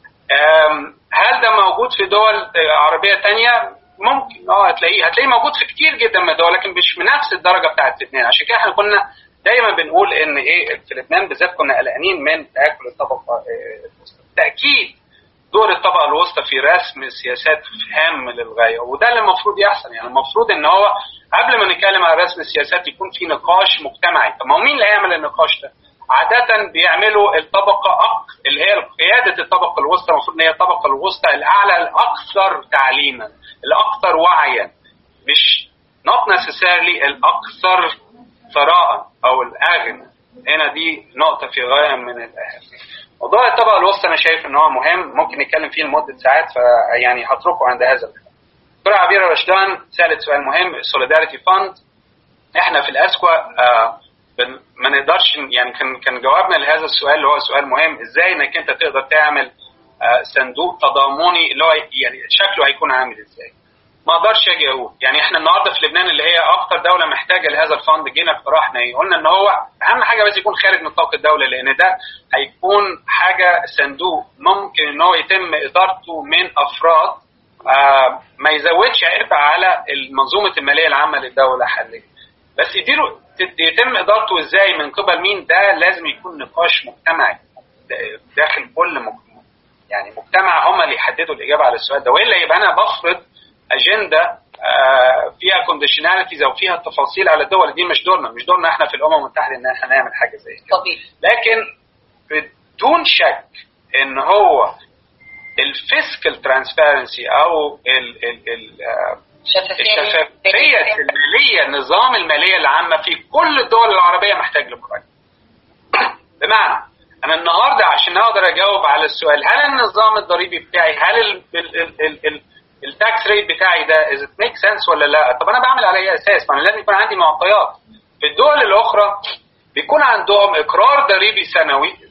D: هل ده موجود في دول عربيه تانية ممكن اه هتلاقيه هتلاقيه موجود في كتير جدا من الدول لكن مش بنفس الدرجه بتاعت لبنان عشان كده احنا كنا دايما بنقول ان ايه في لبنان بالذات كنا قلقانين من تاكل الطبقه تاكيد دور الطبقه الوسطى في رسم السياسات هام للغايه وده اللي المفروض يحصل يعني المفروض ان هو قبل ما نتكلم على رسم السياسات يكون في نقاش مجتمعي طب ما هو مين اللي هيعمل النقاش ده؟ عادة بيعملوا الطبقة أق... اللي هي قيادة الطبقة الوسطى المفروض إن هي الطبقة الوسطى الأعلى الأكثر تعليما الأكثر وعيا مش not necessarily الأكثر ثراء أو الأغنى هنا دي نقطة في غاية من الأهمية موضوع الطبقة الوسطى أنا شايف إن هو مهم ممكن نتكلم فيه لمدة ساعات فيعني هتركه عند هذا الكلام. دكتورة عبيرة رشدان سألت سؤال مهم السوليداريتي فاند احنا في الأسكوا آه ما نقدرش يعني كان كان جوابنا لهذا السؤال اللي هو سؤال مهم ازاي انك انت تقدر تعمل آه صندوق تضامني اللي هو يعني شكله هيكون عامل ازاي ما اقدرش اجي اقول يعني احنا النهارده في لبنان اللي هي اكتر دوله محتاجه لهذا الفند جينا اقترحنا ايه قلنا ان هو اهم حاجه بس يكون خارج نطاق الدوله لان ده هيكون حاجه صندوق ممكن ان هو يتم ادارته من افراد آه ما يزودش عبء على المنظومه الماليه العامه للدوله حاليا بس يديروا يتم ادارته ازاي من قبل مين ده لازم يكون نقاش مجتمعي داخل كل مجتمع يعني مجتمع هم اللي يحددوا الاجابه على السؤال ده والا يبقى انا بفرض اجنده فيها كونديشناليتيز او فيها تفاصيل على الدول دي مش دورنا مش دورنا احنا في الامم المتحده ان احنا نعمل حاجه زي كده لكن بدون شك ان هو الفيسكال ترانسبيرنسي او ال ال ال الشفافيه الماليه النظام الماليه العامه في كل الدول العربيه محتاج لمراجعه بمعنى انا النهارده عشان اقدر اجاوب على السؤال هل النظام الضريبي بتاعي هل ال ال ال ال ال التاكس ريت بتاعي ده از ات ميك سنس ولا لا طب انا بعمل على اي اساس ما انا لازم يكون عندي معطيات في الدول الاخرى بيكون عندهم اقرار ضريبي سنوي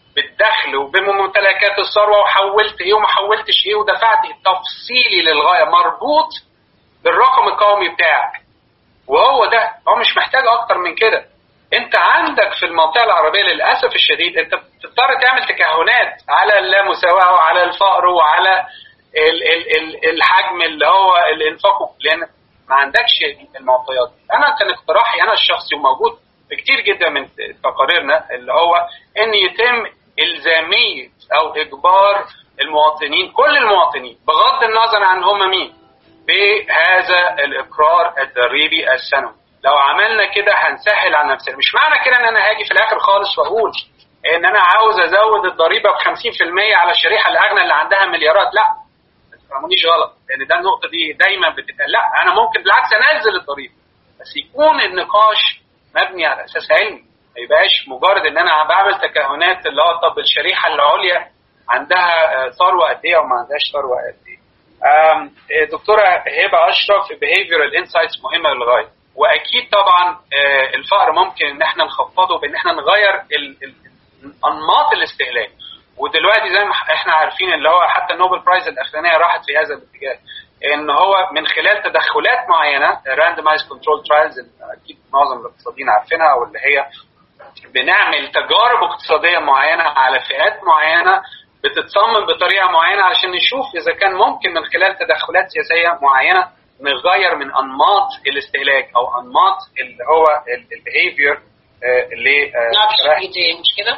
D: بالدخل وبممتلكات الثروه وحولت ايه وما حولتش ايه ودفعت تفصيلي للغايه مربوط بالرقم القومي بتاعك وهو ده هو مش محتاج اكتر من كده انت عندك في المنطقه العربيه للاسف الشديد انت بتضطر تعمل تكهنات على اللامساواه وعلى الفقر وعلى ال ال ال الحجم اللي هو الانفاق لان ما عندكش المعطيات دي. انا كان اقتراحي انا الشخصي وموجود في كتير جدا من تقاريرنا اللي هو ان يتم الزاميه او اجبار المواطنين كل المواطنين بغض النظر عن هم مين بهذا الاقرار الضريبي السنوي لو عملنا كده هنسهل على نفسنا مش معنى كده ان انا هاجي في الاخر خالص واقول ان انا عاوز ازود الضريبه ب 50% على الشريحه الاغنى اللي عندها مليارات لا ما تفهمونيش غلط لان ده النقطه دي دايما بتتقال لا انا ممكن بالعكس انزل الضريبه بس يكون النقاش مبني على اساس علمي ما يبقاش مجرد ان انا بعمل تكهنات اللي هو طب الشريحه العليا عندها ثروه قد ايه وما عندهاش ثروه قد ايه دكتوره هبه اشرف behavioral insights مهمه للغايه واكيد طبعا الفقر ممكن ان احنا نخفضه بان احنا نغير انماط الاستهلاك ودلوقتي زي ما احنا عارفين اللي هو حتى النوبل برايز الاخرانيه راحت في هذا الاتجاه ان هو من خلال تدخلات معينه راندمايز كنترول ترايلز اكيد معظم الاقتصاديين عارفينها واللي هي بنعمل تجارب اقتصاديه معينه على فئات معينه بتتصمم بطريقه معينه علشان نشوف اذا كان ممكن من خلال تدخلات سياسيه معينه نغير من انماط الاستهلاك او انماط اللي هو البيهيفير اللي
A: مش كده؟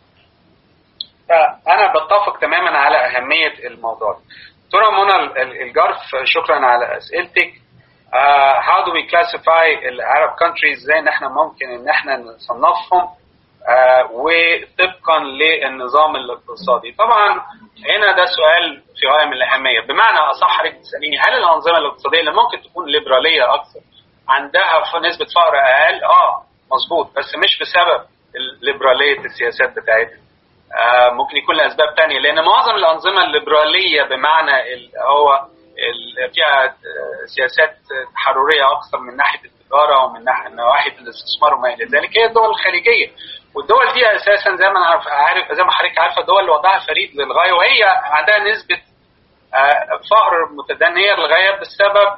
D: فانا بتفق تماما على اهميه الموضوع ده. دكتوره منى الجرف شكرا على اسئلتك. Uh, how do we classify العرب countries ازاي ان احنا ممكن ان احنا نصنفهم uh, وطبقا للنظام الاقتصادي طبعا هنا ده سؤال في غايه من الاهميه بمعنى اصح حضرتك تساليني هل الانظمه الاقتصاديه اللي ممكن تكون ليبراليه اكثر عندها نسبه فقر اقل اه مظبوط بس مش بسبب ليبراليه السياسات بتاعتها آه ممكن يكون لاسباب تانية لان معظم الانظمه الليبراليه بمعنى اللي هو فيها سياسات تحرريه اكثر من ناحيه التجاره ومن ناحيه نواحي الاستثمار وما الى ذلك هي الدول الخليجيه والدول دي اساسا زي ما عارف, عارف زي ما حضرتك عارفه الدول اللي وضعها فريد للغايه وهي عندها نسبه فقر متدنيه للغايه بسبب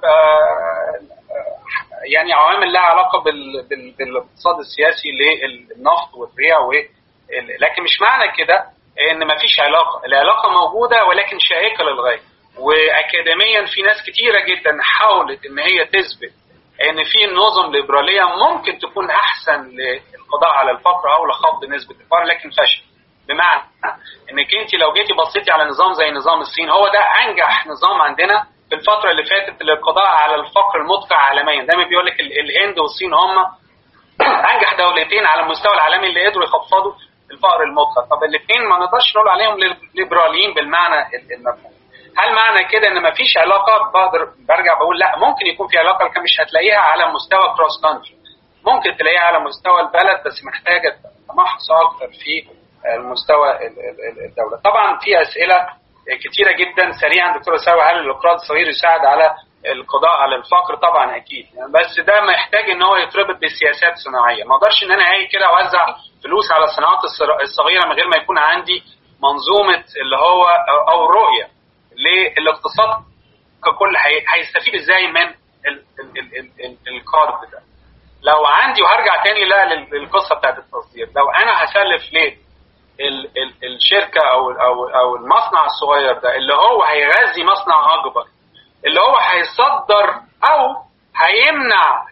D: يعني عوامل لها علاقه بالاقتصاد السياسي للنفط والبيع لكن مش معنى كده ان ما فيش علاقه العلاقه موجوده ولكن شائكه للغايه واكاديميا في ناس كتيره جدا حاولت ان هي تثبت ان في نظم ليبراليه ممكن تكون احسن للقضاء على الفقر او لخفض نسبه الفقر لكن فشل بمعنى انك انت لو جيتي بصيتي على نظام زي نظام الصين هو ده انجح نظام عندنا في الفتره اللي فاتت للقضاء على الفقر المدقع عالميا دايما بيقول لك الهند والصين هم انجح دولتين على المستوى العالمي اللي قدروا يخفضوا الفقر المدقع طب الاثنين ما نقدرش نقول عليهم ليبراليين بالمعنى المفهوم هل معنى كده ان مفيش علاقه بقدر برجع بقول لا ممكن يكون في علاقه لكن مش هتلاقيها على مستوى كروس كونتري ممكن تلاقيها على مستوى البلد بس محتاجه تمحص اكتر في المستوى الدوله طبعا في اسئله كتيره جدا سريعا دكتور ساوي هل الاقراض الصغير يساعد على القضاء على الفقر طبعا اكيد يعني بس ده محتاج ان هو يتربط بسياسات صناعيه ما اقدرش ان انا اجي كده اوزع فلوس على الصناعات الصغيره من غير ما يكون عندي منظومه اللي هو او رؤيه للاقتصاد ككل هيستفيد ازاي من القرض ده لو عندي وهرجع تاني لا للقصه بتاعت التصدير لو انا هسلف ليه الشركه او او او المصنع الصغير ده اللي هو هيغذي مصنع اكبر اللي هو هيصدر او هيمنع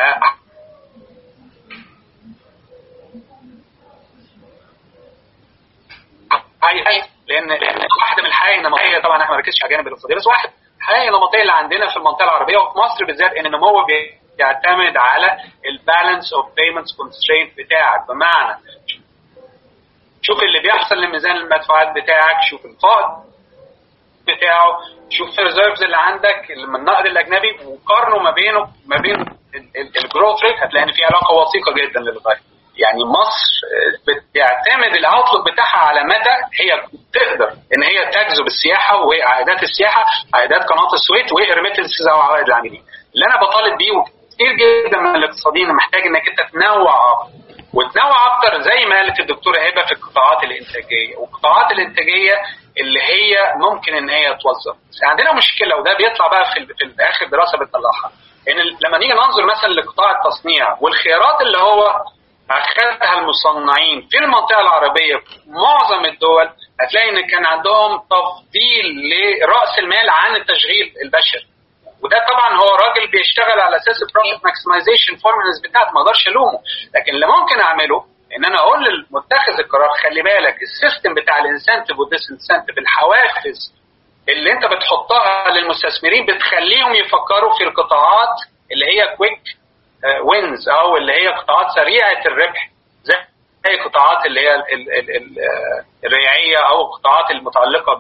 D: هي لان واحده من الحقائق النمطيه طبعا احنا ما ركزش على الجانب الاقتصادي بس واحد الحقائق النمطيه اللي عندنا في المنطقه العربيه وفي مصر بالذات ان النمو بيعتمد على البالانس اوف بيمنتس كونسترينت بتاعك بمعنى شوف اللي بيحصل لميزان المدفوعات بتاعك شوف الفائض بتاعه شوف الريزيرفز اللي عندك من النقد الاجنبي وقارنه ما بينه ما بين الجروث ريت هتلاقي ان في علاقه وثيقه جدا للغايه يعني مصر بتعتمد الاوتلوك بتاعها على مدى هي تقدر ان هي تجذب السياحه وعائدات السياحه عائدات قناه السويس وريميتنسز او عوائد العاملين اللي انا بطالب بيه وكتير جدا من الاقتصاديين محتاج انك انت تنوع وتنوع اكتر زي ما قالت الدكتوره هبه في القطاعات الانتاجيه والقطاعات الانتاجيه اللي هي ممكن ان هي توظف بس عندنا مشكله وده بيطلع بقى في, في اخر دراسه بتطلعها ان لما نيجي ننظر مثلا لقطاع التصنيع والخيارات اللي هو اخذها المصنعين في المنطقه العربيه في معظم الدول هتلاقي ان كان عندهم تفضيل لراس المال عن التشغيل البشري وده طبعا هو راجل بيشتغل على اساس البروفيت ماكسمايزيشن فورمولز بتاعته ما اقدرش الومه لكن اللي ممكن اعمله ان انا اقول للمتخذ القرار خلي بالك السيستم بتاع الانسنتيف والديسنسنتيف الحوافز اللي انت بتحطها للمستثمرين بتخليهم يفكروا في القطاعات اللي هي كويك وينز او اللي هي قطاعات سريعه الربح زي زي قطاعات اللي هي ال ال ال ال الريعيه او القطاعات المتعلقه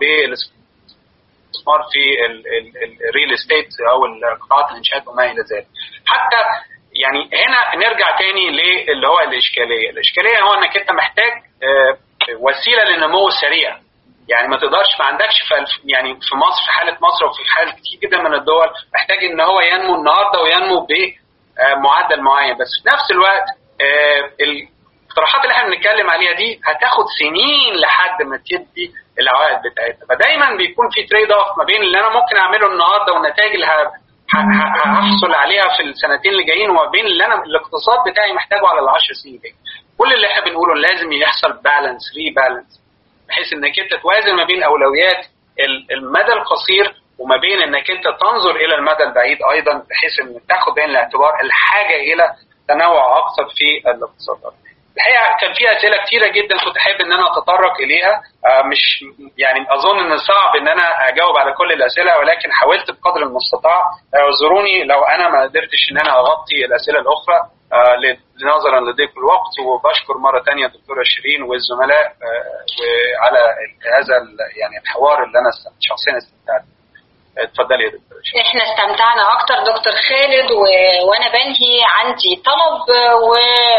D: بالاستثمار في الريل استيت او القطاعات الانشاءات وما الى ذلك. حتى يعني هنا نرجع تاني للي هو الاشكاليه، الاشكاليه هو انك انت محتاج وسيله للنمو السريع. يعني ما تقدرش ما عندكش في يعني في مصر في حاله مصر وفي حاله كتير جدا من الدول محتاج ان هو ينمو النهارده وينمو بمعدل معين بس في نفس الوقت الاقتراحات اللي احنا بنتكلم عليها دي هتاخد سنين لحد ما تدي العوائد بتاعتها فدايما بيكون في تريد اوف ما بين اللي انا ممكن اعمله النهارده والنتائج اللي هحصل عليها في السنتين اللي جايين وما بين اللي انا الاقتصاد بتاعي محتاجه على العشر سنين الجايين كل اللي احنا بنقوله لازم يحصل بالانس ري بالانس بحيث انك انت توازن ما بين اولويات المدى القصير وما بين انك انت تنظر الى المدى البعيد ايضا بحيث ان تاخد بعين الاعتبار الحاجه الى تنوع اكثر في الاقتصاد الحقيقه كان في اسئله كثيره جدا كنت احب ان انا اتطرق اليها مش يعني اظن ان صعب ان انا اجاوب على كل الاسئله ولكن حاولت بقدر المستطاع اعذروني لو انا ما قدرتش ان انا اغطي الاسئله الاخرى نظرا لضيق الوقت وبشكر مره ثانيه الدكتوره شيرين والزملاء وعلى هذا يعني الحوار اللي انا شخصيا استمتعت اتفضلي يا دكتور
A: احنا استمتعنا اكتر دكتور خالد و... وانا بنهي عندي طلب و...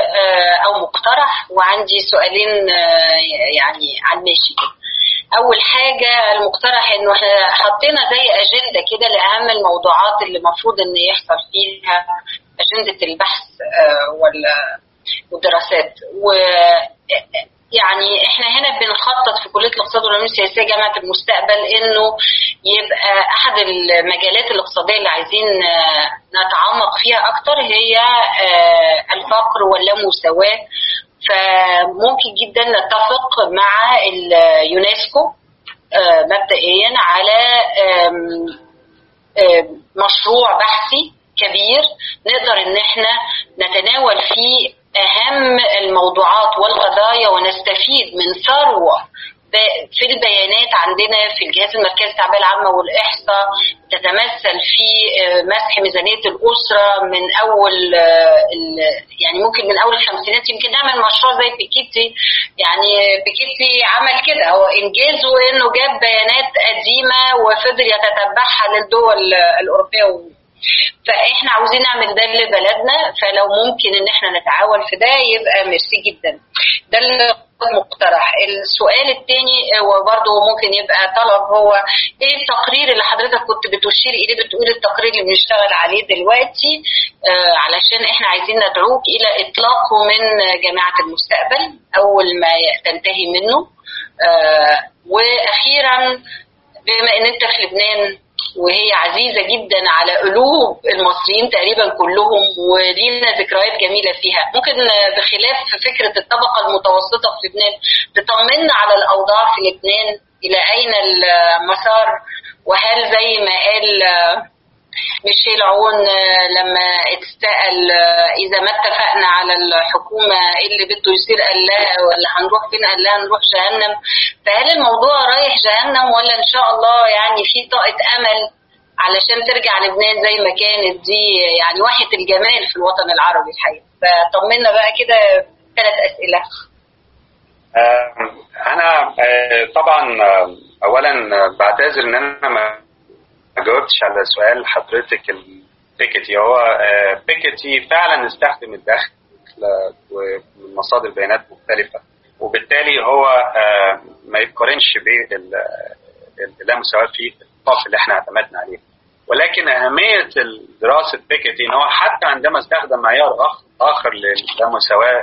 A: او مقترح وعندي سؤالين يعني على الماشي كده اول حاجه المقترح انه احنا حطينا زي اجنده كده لاهم الموضوعات اللي المفروض ان يحصل فيها اجنده البحث ولا والدراسات و يعني احنا هنا بنخطط في كليه الاقتصاد والعلوم السياسيه جامعه المستقبل انه يبقى احد المجالات الاقتصاديه اللي عايزين نتعمق فيها اكتر هي الفقر واللامساواه فممكن جدا نتفق مع اليونسكو مبدئيا على مشروع بحثي كبير نقدر ان احنا نتناول فيه اهم الموضوعات والقضايا ونستفيد من ثروه في البيانات عندنا في الجهاز المركزي للتعبئه العامه والاحصاء تتمثل في مسح ميزانيه الاسره من اول يعني ممكن من اول الخمسينات يمكن نعمل مشروع زي بيكيتي يعني بيكيتي عمل كده هو انجازه انه جاب بيانات قديمه وفضل يتتبعها للدول الاوروبيه فاحنا عاوزين نعمل ده لبلدنا فلو ممكن ان احنا نتعاون في ده يبقى ميرسي جدا ده المقترح السؤال الثاني وبرضه ممكن يبقى طلب هو ايه التقرير اللي حضرتك كنت بتشير اليه بتقول التقرير اللي بنشتغل عليه دلوقتي آه علشان احنا عايزين ندعوك الى اطلاقه من جامعه المستقبل اول ما تنتهي منه آه واخيرا بما ان انت في لبنان وهي عزيزة جدا على قلوب المصريين تقريبا كلهم ولينا ذكريات جميلة فيها ممكن بخلاف فكرة الطبقة المتوسطة في لبنان تطمنا على الأوضاع في لبنان إلى أين المسار وهل زي ما قال ميشيل عون لما اتسأل إذا ما اتفقنا على الحكومة إيه اللي بده يصير قال لا ولا هنروح فين قال لا هنروح جهنم فهل الموضوع رايح جهنم ولا إن شاء الله يعني في طاقة أمل علشان ترجع لبنان زي ما كانت دي يعني واحة الجمال في الوطن العربي الحقيقة فطمنا بقى كده ثلاث أسئلة
D: أنا طبعا أولا بعتذر إن أنا ما ما جاوبتش على سؤال حضرتك البيكتي هو بيكتي فعلا استخدم الدخل ومن مصادر بيانات مختلفه وبالتالي هو ما يتقارنش باللامساواه في النقاط اللي احنا اعتمدنا عليه ولكن اهميه دراسه بيكتي ان هو حتى عندما استخدم معيار اخر للامساواه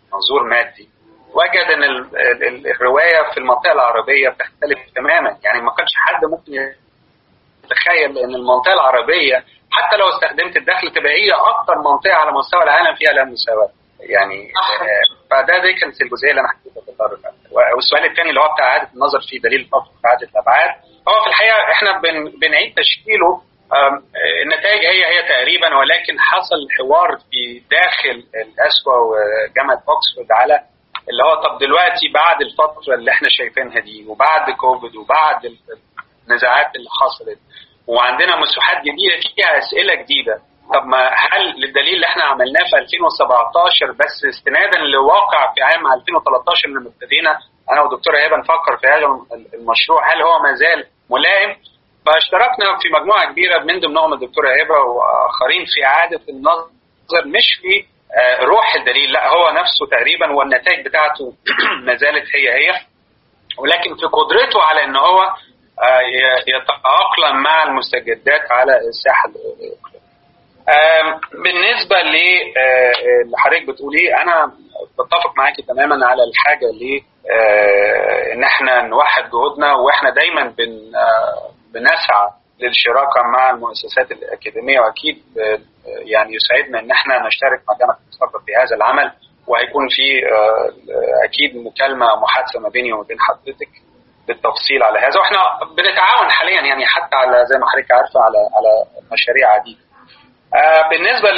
D: منظور مادي وجد ان ال- ال- الروايه في المنطقه العربيه بتختلف تماما يعني ما كانش حد ممكن يتخيل ان المنطقه العربيه حتى لو استخدمت الدخل تبقى هي اكثر منطقه على مستوى العالم فيها لا مساواه يعني
A: صح.
D: آه، فده دي كانت الجزئيه اللي انا حبيت اتطرق عليها والسؤال الثاني اللي هو بتاع اعاده النظر في دليل الفقر في اعاده الابعاد هو في الحقيقه احنا بن بنعيد تشكيله آم، آه، النتائج هي هي تقريبا ولكن حصل حوار في داخل الاسوا وجامعه اوكسفورد على اللي هو طب دلوقتي بعد الفتره اللي احنا شايفينها دي وبعد كوفيد وبعد النزاعات اللي حصلت وعندنا مساحات جديده فيها اسئله جديده طب ما هل للدليل اللي احنا عملناه في 2017 بس استنادا لواقع في عام 2013 لما ابتدينا انا والدكتوره هبه نفكر في هذا المشروع هل هو ما زال ملائم؟ فاشتركنا في مجموعه كبيره من ضمنهم الدكتوره هبه واخرين في اعاده النظر مش في آه، روح الدليل لا هو نفسه تقريبا والنتائج بتاعته ما زالت هي هي ولكن في قدرته على ان هو آه، ي- يتأقلم مع المستجدات على الساحه الاقليميه. آم، بالنسبه ل آه، اللي حضرتك بتقوليه انا بتفق معاكي تماما على الحاجه ل آه، ان احنا نوحد جهودنا واحنا دايما بن آه، بنسعى للشراكه مع المؤسسات الاكاديميه واكيد آه، يعني يسعدنا ان احنا نشترك مع جامعه المستقبل في هذا العمل وهيكون في آه، اكيد مكالمه محادثه ما بيني وما بين حضرتك بالتفصيل على هذا واحنا بنتعاون حاليا يعني حتى على زي ما حضرتك عارفه على على مشاريع عديده. آه، بالنسبه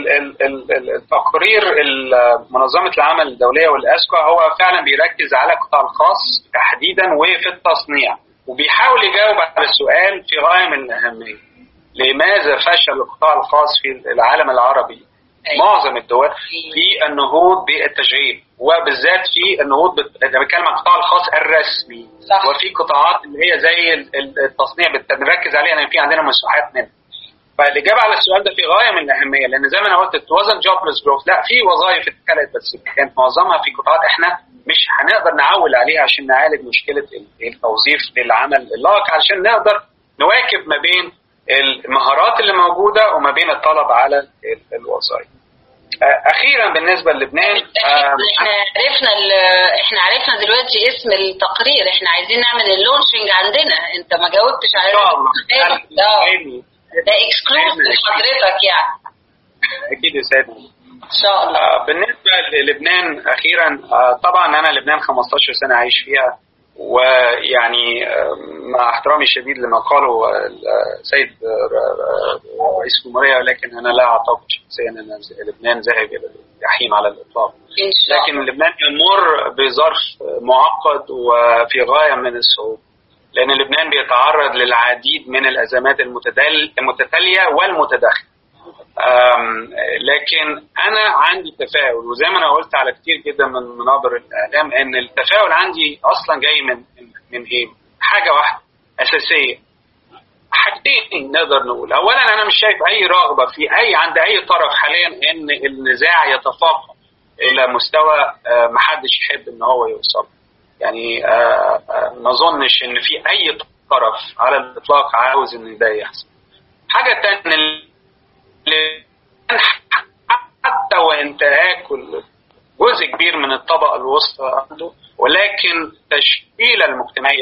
D: للتقرير منظمه العمل الدوليه والاسكا هو فعلا بيركز على القطاع الخاص تحديدا وفي التصنيع وبيحاول يجاوب على السؤال في غايه من الاهميه. لماذا فشل القطاع الخاص في العالم العربي
A: أيوة.
D: معظم الدول في النهوض بالتشغيل وبالذات في النهوض بت- انا بتكلم عن القطاع الخاص الرسمي
A: صح.
D: وفي قطاعات اللي هي زي ال- ال- التصنيع بت- بنركز عليها لان في عندنا مساحات منها فالاجابه على السؤال ده في غايه من الاهميه لان زي ما انا قلت it wasn't jobless growth لا في وظائف اتخلقت بس كانت معظمها في قطاعات احنا مش هنقدر نعول عليها عشان نعالج مشكله ال- التوظيف للعمل اللائق علشان نقدر نواكب ما بين المهارات اللي موجوده وما بين الطلب على ال- الوظائف. آه، اخيرا بالنسبه للبنان آه،
A: احنا عرفنا ال- احنا عرفنا دلوقتي اسم التقرير احنا عايزين نعمل اللونشنج عندنا انت ما جاوبتش على
D: ان شاء الله
A: ده
D: عيني.
A: ده اكسكلوسيف لحضرتك يعني
D: اكيد يسعدني
A: ان شاء الله
D: آه، بالنسبه للبنان اخيرا آه، طبعا انا لبنان 15 سنه عايش فيها ويعني آه، مع احترامي الشديد لما قاله آه، السيد آه، رئيس الجمهوريه ولكن انا لا اعتقد شخصيا ان لبنان ذاهب الى الجحيم على الاطلاق
A: ان شاء
D: لكن
A: الله
D: لبنان يمر بظرف معقد وفي غايه من الصعوبه لان لبنان بيتعرض للعديد من الازمات المتدل- المتتاليه والمتداخله أم، لكن انا عندي تفاؤل وزي ما انا قلت على كتير جدا من منابر الاعلام ان التفاؤل عندي اصلا جاي من من ايه؟ حاجه واحده اساسيه حاجتين نقدر نقول اولا انا مش شايف اي رغبه في اي عند اي طرف حاليا ان النزاع يتفاقم الى مستوى آه، محدش يحب ان هو يوصل يعني آه، آه، ما اظنش ان في اي طرف على الاطلاق عاوز ان ده يحصل حاجه تانية اللي حتى وان تاكل جزء كبير من الطبقه الوسطى عنده ولكن التشكيله المجتمعيه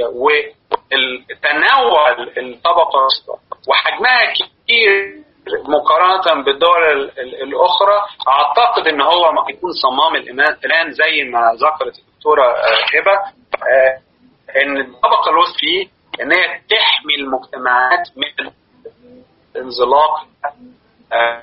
D: والتنوع الطبقه الوسطى وحجمها كبير مقارنه بالدول ال- ال- الاخرى اعتقد ان هو ما يكون صمام الإيمان- الان زي ما ذكرت الدكتوره آه، هبه آه، ان الطبقه الوسطى فيه ان هي تحمي المجتمعات من انزلاق آه،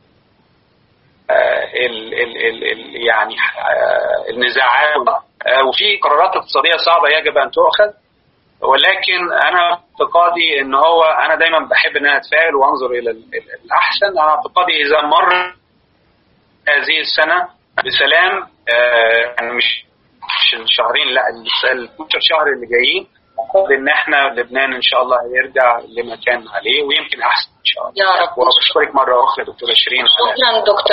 D: آه، ال ال ال ال يعني آه، النزاعات آه، وفي قرارات اقتصاديه صعبه يجب ان تؤخذ ولكن انا اعتقادي ان هو انا دايما بحب ان انا اتفائل وانظر الى ال- ال- الاحسن انا اعتقادي اذا مر هذه السنه بسلام آه، يعني مش مش الشهرين لا ال 12 شهر اللي جايين اعتقد ان احنا لبنان ان شاء الله هيرجع لما كان عليه ويمكن احسن ان شاء الله
A: يا رب.
D: وبشكرك مره اخرى دكتوره شيرين على
A: شكرا دكتور